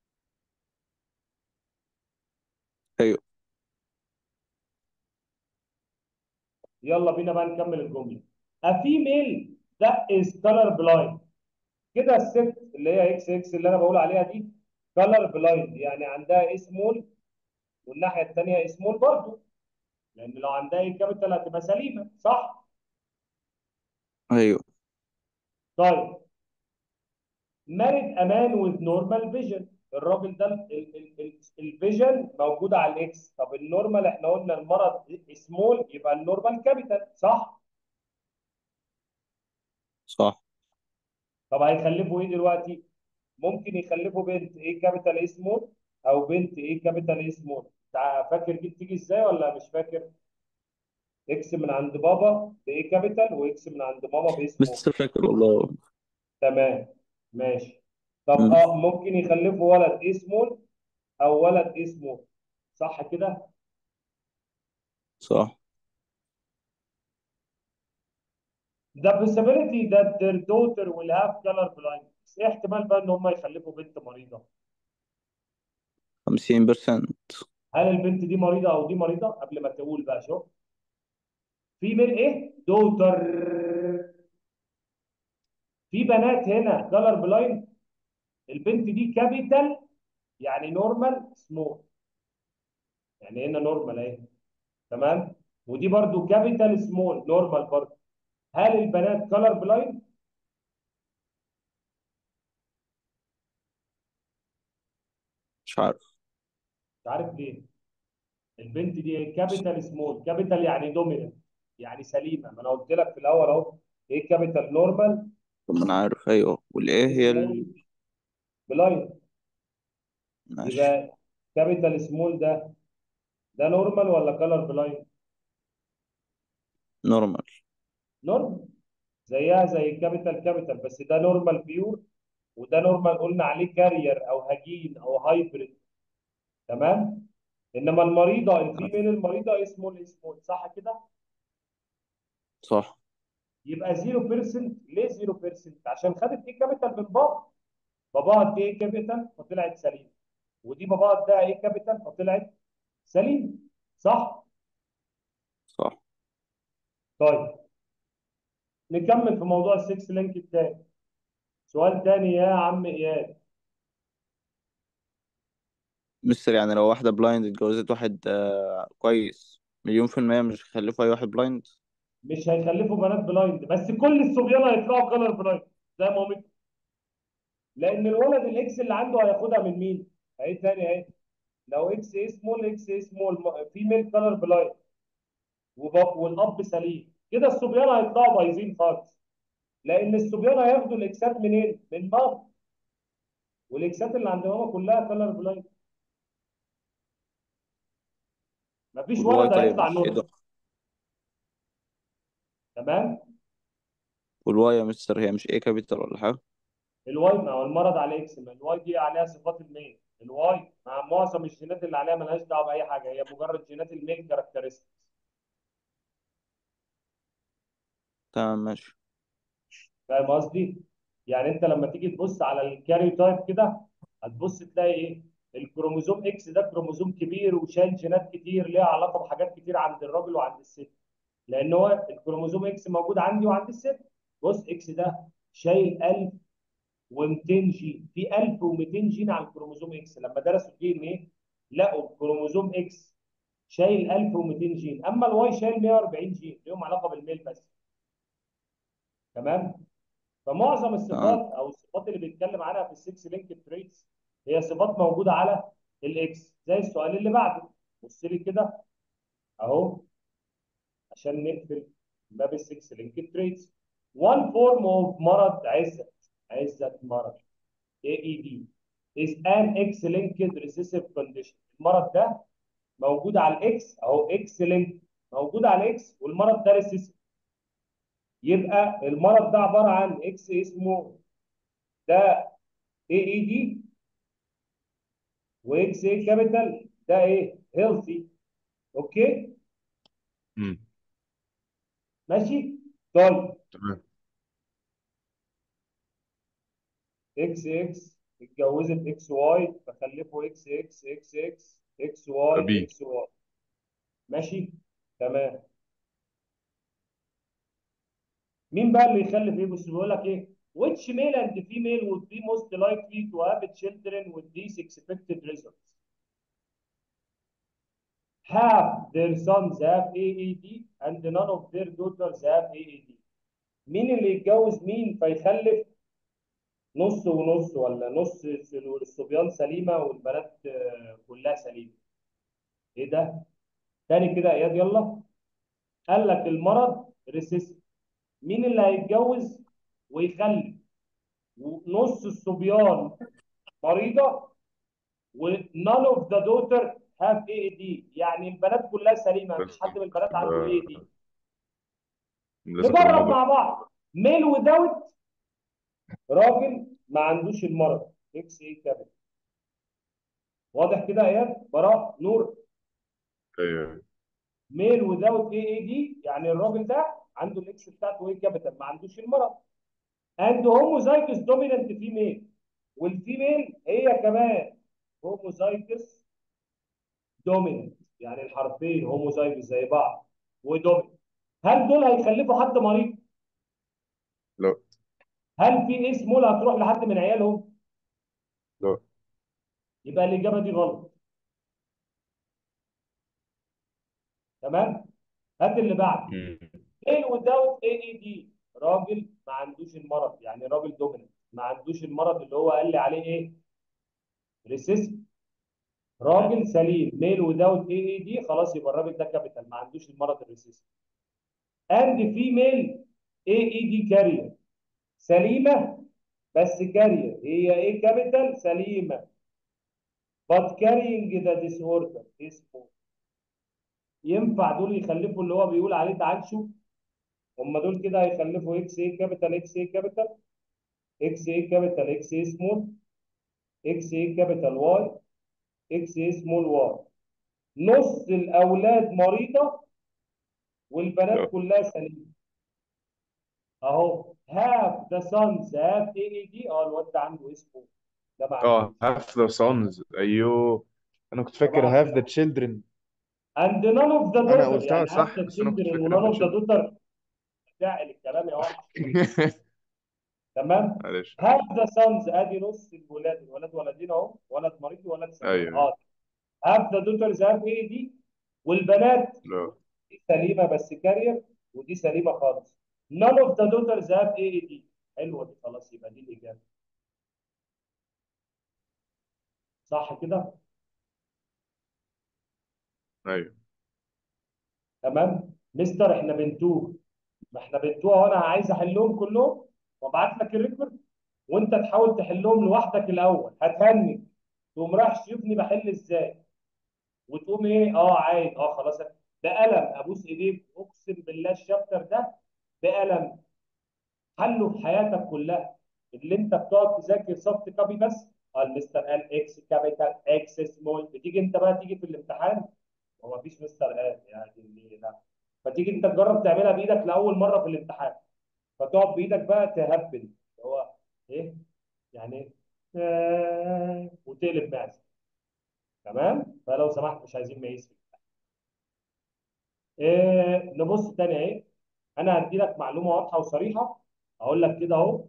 ايوه يلا بينا بقى نكمل الجمله a female that is color blind كده الست اللي هي اكس اكس اللي انا بقول عليها دي color blind يعني عندها اسمول والناحيه الثانيه اسمول برضه لان لو عندها ايه كابيتال هتبقى سليمه صح ايوه طيب married a man with normal vision الراجل ده الفيجن موجود على الاكس طب النورمال احنا قلنا المرض سمول يبقى النورمال كابيتال صح صح طب هيخلفوا ايه دلوقتي ممكن يخلفوا بنت ايه كابيتال ايه سمول او بنت ايه كابيتال ايه سمول تع- فاكر دي بتيجي ازاي ولا مش فاكر اكس من عند بابا بايه كابيتال واكس من عند ماما بايه سمول مستر فاكر والله تمام ماشي طب مم. اه ممكن يخلفوا ولد ايه سمول او ولد ايه سمول صح كده صح the possibility that their daughter will have color blindness ايه احتمال بقى ان هم يخلفوا بنت مريضه 50% هل البنت دي مريضه او دي مريضه قبل ما تقول بقى شوف في من ايه دوتر في بنات هنا كلر بلايند البنت دي كابيتال يعني نورمال سمول يعني هنا نورمال اهي تمام ودي برضو كابيتال سمول نورمال برضو هل البنات كلر بلايند مش عارف مش عارف ليه البنت دي كابيتال سمول كابيتال يعني دوميننت يعني سليمه ما انا قلت لك في الاول اهو ايه كابيتال نورمال طب ما انا عارف ايوه والايه هي ال... سمول بلايند ماشي يبقى كابيتال سمول ده ده نورمال ولا كلر بلايند نورمال نورمال زيها زي الكابيتال كابيتال بس ده نورمال بيور وده نورمال قلنا عليه كارير او هجين او هايبريد تمام انما المريضه الفيميل المريضه اسمه اسمه صح كده صح يبقى 0% ليه 0% عشان خدت ايه كابيتال من بابا باباها ادي ايه كابيتال فطلعت سليمه ودي باباها اداها ايه كابيتال فطلعت سليمه صح صح طيب نكمل في موضوع السكس لينك التاني سؤال تاني يا عم اياد مستر يعني لو واحدة بلايند اتجوزت واحد آه كويس مليون في المية مش هيخلفوا أي واحد بلايند مش هيخلفوا بنات بلايند بس كل الصبيان هيطلعوا كلر بلايند زي ما هم لان الولد الاكس اللي عنده هياخدها من مين؟ اهي تاني اهي لو اكس ايه سمول اكس ايه سمول فيميل كلر بلايند والاب سليم كده الصبيان هيطلعوا بايظين خالص لان الصبيان هياخدوا الاكسات منين؟ من ماما والاكسات اللي عند ماما كلها كلر بلايند مفيش والواي ولد طيب هيطلع مش ايه نورمال ده تمام؟ والواي يا مستر هي مش ايه كابيتال ولا حاجة الواي ما هو المرض على اكس ما الواي دي عليها صفات الميل الواي مع معظم الجينات اللي عليها ملهاش دعوه باي حاجه هي مجرد جينات الميل كاركترستكس تمام ماشي فاهم قصدي؟ يعني انت لما تيجي تبص على الكاريو تايب كده هتبص تلاقي ايه؟ الكروموزوم اكس ده كروموزوم كبير وشايل جينات كتير ليها علاقه بحاجات كتير عند الراجل وعند الست لان هو الكروموزوم اكس موجود عندي وعند الست بص اكس ده شايل 1200 جين في 1200 جين على الكروموزوم اكس لما درسوا الدي ان ايه لقوا الكروموزوم اكس شايل 1200 جين اما الواي شايل 140 جين ليهم علاقه بالميل بس تمام فمعظم الصفات او الصفات اللي بيتكلم عنها في السكس لينك تريتس هي صفات موجوده على الاكس زي السؤال اللي بعده بص لي كده اهو عشان نقفل باب السكس لينك تريتس one form of مرض عزت عزت مرض AED is an X-linked recessive condition المرض ده موجود على الاكس اهو اكس لينك موجود على الاكس والمرض ده ريسيسيف يبقى المرض ده عباره عن اكس اسمه ده اي اي دي واكس اي كابيتال ده ايه هيلثي اوكي مم. ماشي طيب تمام اكس اكس اتجوزت اكس واي فخلفوا اكس اكس اكس اكس اكس واي أبي. اكس واي ماشي تمام مين بقى اللي يخلف ايه بص بيقول لك ايه which male and female would be most likely to have children with these expected results have their sons have AAD and none of their daughters have AAD مين اللي يتجوز مين فيخلف نص ونص ولا نص الصبيان سليمه والبنات آه، كلها سليمه ايه ده تاني كده يا اياد يلا قال لك المرض ريسيسيف مين اللي هيتجوز ويخلف ونص الصبيان مريضه ونone of the daughter have AAD يعني البنات كلها سليمه مفيش حد من البنات عنده AAD لازم تبقى نجرب موضوع مع بعض ميل without راجل ما عندوش المرض اكس اي كابيتال واضح كده يا اياد براء نور ايوه ميل without AAD يعني الراجل ده عنده الاكس بتاعته ايه كابيتال ما عندوش المرض and homozygous dominant female والفيميل هي كمان homozygous dominant يعني الحرفين homozygous زي بعض ودوميننت هل دول هيخلفوا حد مريض؟ لا هل في اسم مول هتروح لحد من عيالهم؟ لا يبقى الاجابه دي غلط تمام؟ هات اللي بعده مم. ميل without AED راجل ما عندوش المرض يعني راجل دوميننت ما عندوش المرض اللي هو قال لي عليه ايه؟ ريسيسيف راجل سليم ميل without AED خلاص يبقى الراجل ده كابيتال ما عندوش المرض الريسيسيف and female AED carrier سليمه بس كارير هي ايه كابيتال سليمه but carrying the disorder اسمه ينفع دول يخلفوا اللي هو بيقول عليه تعالشوا هم دول كده هيخلفوا اكس اي كابيتال اكس اي كابيتال اكس اي كابيتال اكس اي سمول اكس اي كابيتال واي اكس اي سمول واي نص الاولاد مريضه والبنات لا كلها سليمه اهو هاف ذا سونز هاف اي اي دي اه الواد ده عنده اسمه ده ما اه عندوش half the sons ايوه انا كنت فاكر طبعا half the children and none of the انا daughter قلتها يعني صح have the بس انا كنت children فاكر و none half of the the children daughter فاعل الكلام يا وحش تمام معلش have the sons ادي نص الولاد الولاد ولدين اهو ولد مريض وولد سليم ايوه اه have the daughters have ايه دي والبنات لا دي سليمه بس كارير ودي سليمه خالص none of the daughters have ايه دي حلوه دي خلاص يبقى دي الاجابه صح كده ايوه تمام مستر احنا بنتوه ما احنا بنتوه وانا عايز احلهم كلهم وابعت لك الريكورد وانت تحاول تحلهم لوحدك الاول هتهنج تقوم رايح تشوفني بحل ازاي وتقوم ايه اه عايز اه خلاص بقلم ابوس ايديك اقسم بالله الشابتر ده بقلم حله في حياتك كلها اللي انت بتقعد تذاكر سوفت كوبي بس اه المستر قال اكس كابيتال اكس سمول بتيجي انت بقى تيجي في الامتحان هو مفيش مستر قال يعني اللي لا فتيجي انت تجرب تعملها بايدك لاول مره في الامتحان فتقعد بايدك بقى تهبل اللي هو ايه يعني آه وتقلب معزه تمام فلو سمحت مش عايزين ميز إيه نبص تاني اهي انا هدي لك معلومه واضحه وصريحه اقول لك كده اهو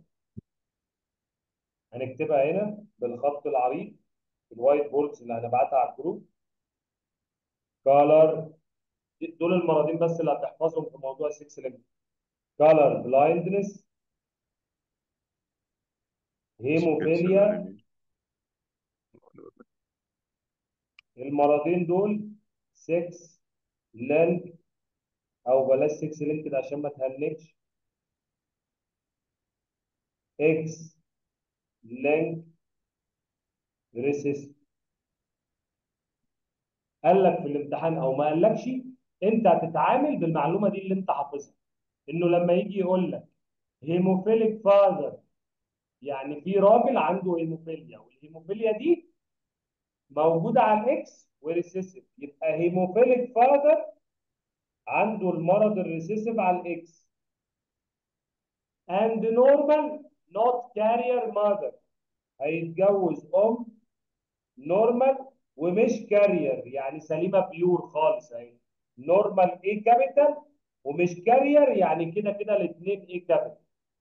هنكتبها هنا بالخط العريض في الوايت بوردز اللي هنبعتها على الجروب كالر دول المرضين بس اللي هتحفظهم في موضوع 6 لينك كالر بلايندنس هيموفيليا المرضين دول 6 لينك او بلاش 6 لينك ده عشان ما تهنكش اكس لينك ريسيس قال لك في الامتحان او ما قالكش انت هتتعامل بالمعلومه دي اللي انت حافظها انه لما يجي يقول لك هيموفيليك فاذر يعني في راجل عنده هيموفيليا والهيموفيليا دي موجوده على الاكس وريسيسيف يبقى هيموفيليك فاذر عنده المرض الريسيسيف على الاكس and normal not carrier mother هيتجوز ام نورمال ومش كارير يعني سليمه بيور خالص اهي نورمال ايه كابيتال ومش كارير يعني كده كده الاثنين ايه كابيتال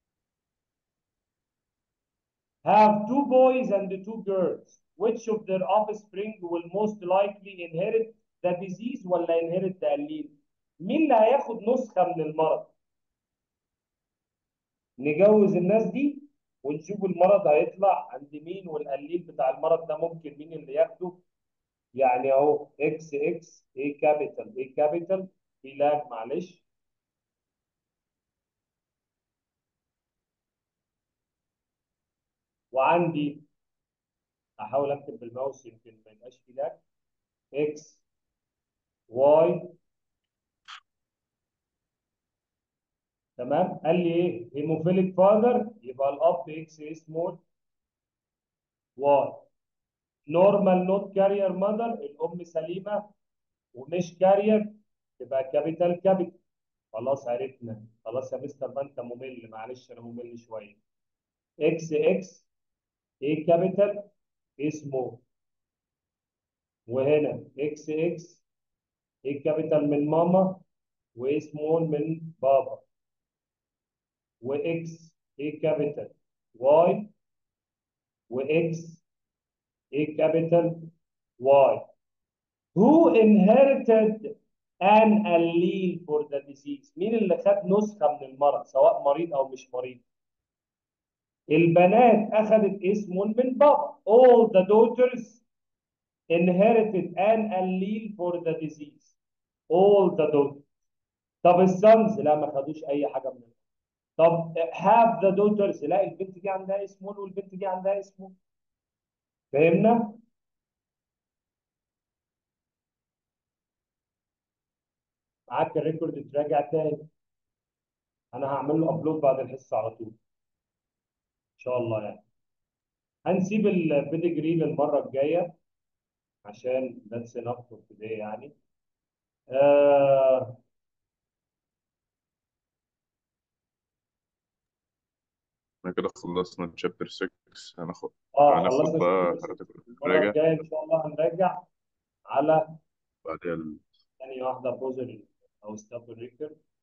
have two boys and two girls which of their offspring will most likely inherit the disease ولا inherit the allele مين اللي هياخد نسخه من المرض نجوز الناس دي ونشوف المرض هيطلع عند مين والقليل بتاع المرض ده ممكن مين اللي ياخده يعني اهو اكس اكس اي كابيتال اي كابيتال في لاج معلش وعندي احاول اكتب بالماوس يمكن ما يبقاش في لاج اكس واي تمام قال لي ايه هيموفيليك فاذر يبقى الاب اكس اي سمول واي نورمال نوت كارير ماذر الام سليمه ومش كارير تبقى كابيتال كابيتال خلاص عرفنا خلاص يا مستر ما انت ممل معلش انا ممل شويه اكس اكس اي كابيتال اي سمول وهنا اكس اكس اي كابيتال من ماما واي سمول من بابا واكس اي كابيتال واي واكس اي كابيتال واي who inherited an allele for the disease مين اللي خد نسخة من المرض سواء مريض أو مش مريض البنات أخذت اسم من بابا all the daughters inherited an allele for the disease all the daughters طب السونز لا ما خدوش أي حاجة من ده. طب have the daughters لا البنت دي عندها اسم والبنت دي عندها اسم فهمنا؟ معاك الريكورد تراجع تاني انا هعمل له ابلود بعد الحصه على طول ان شاء الله يعني هنسيب البيدجري للمره الجايه عشان that's enough for today يعني آه احنا كده خلصنا تشابتر 6 هناخد اه هناخد خلصنا بقى الشابتر حضرتك 6 المره راجع الجايه ان شاء الله هنراجع على بعدها ال- ثانيه واحده بوزر او ستاب ريكورد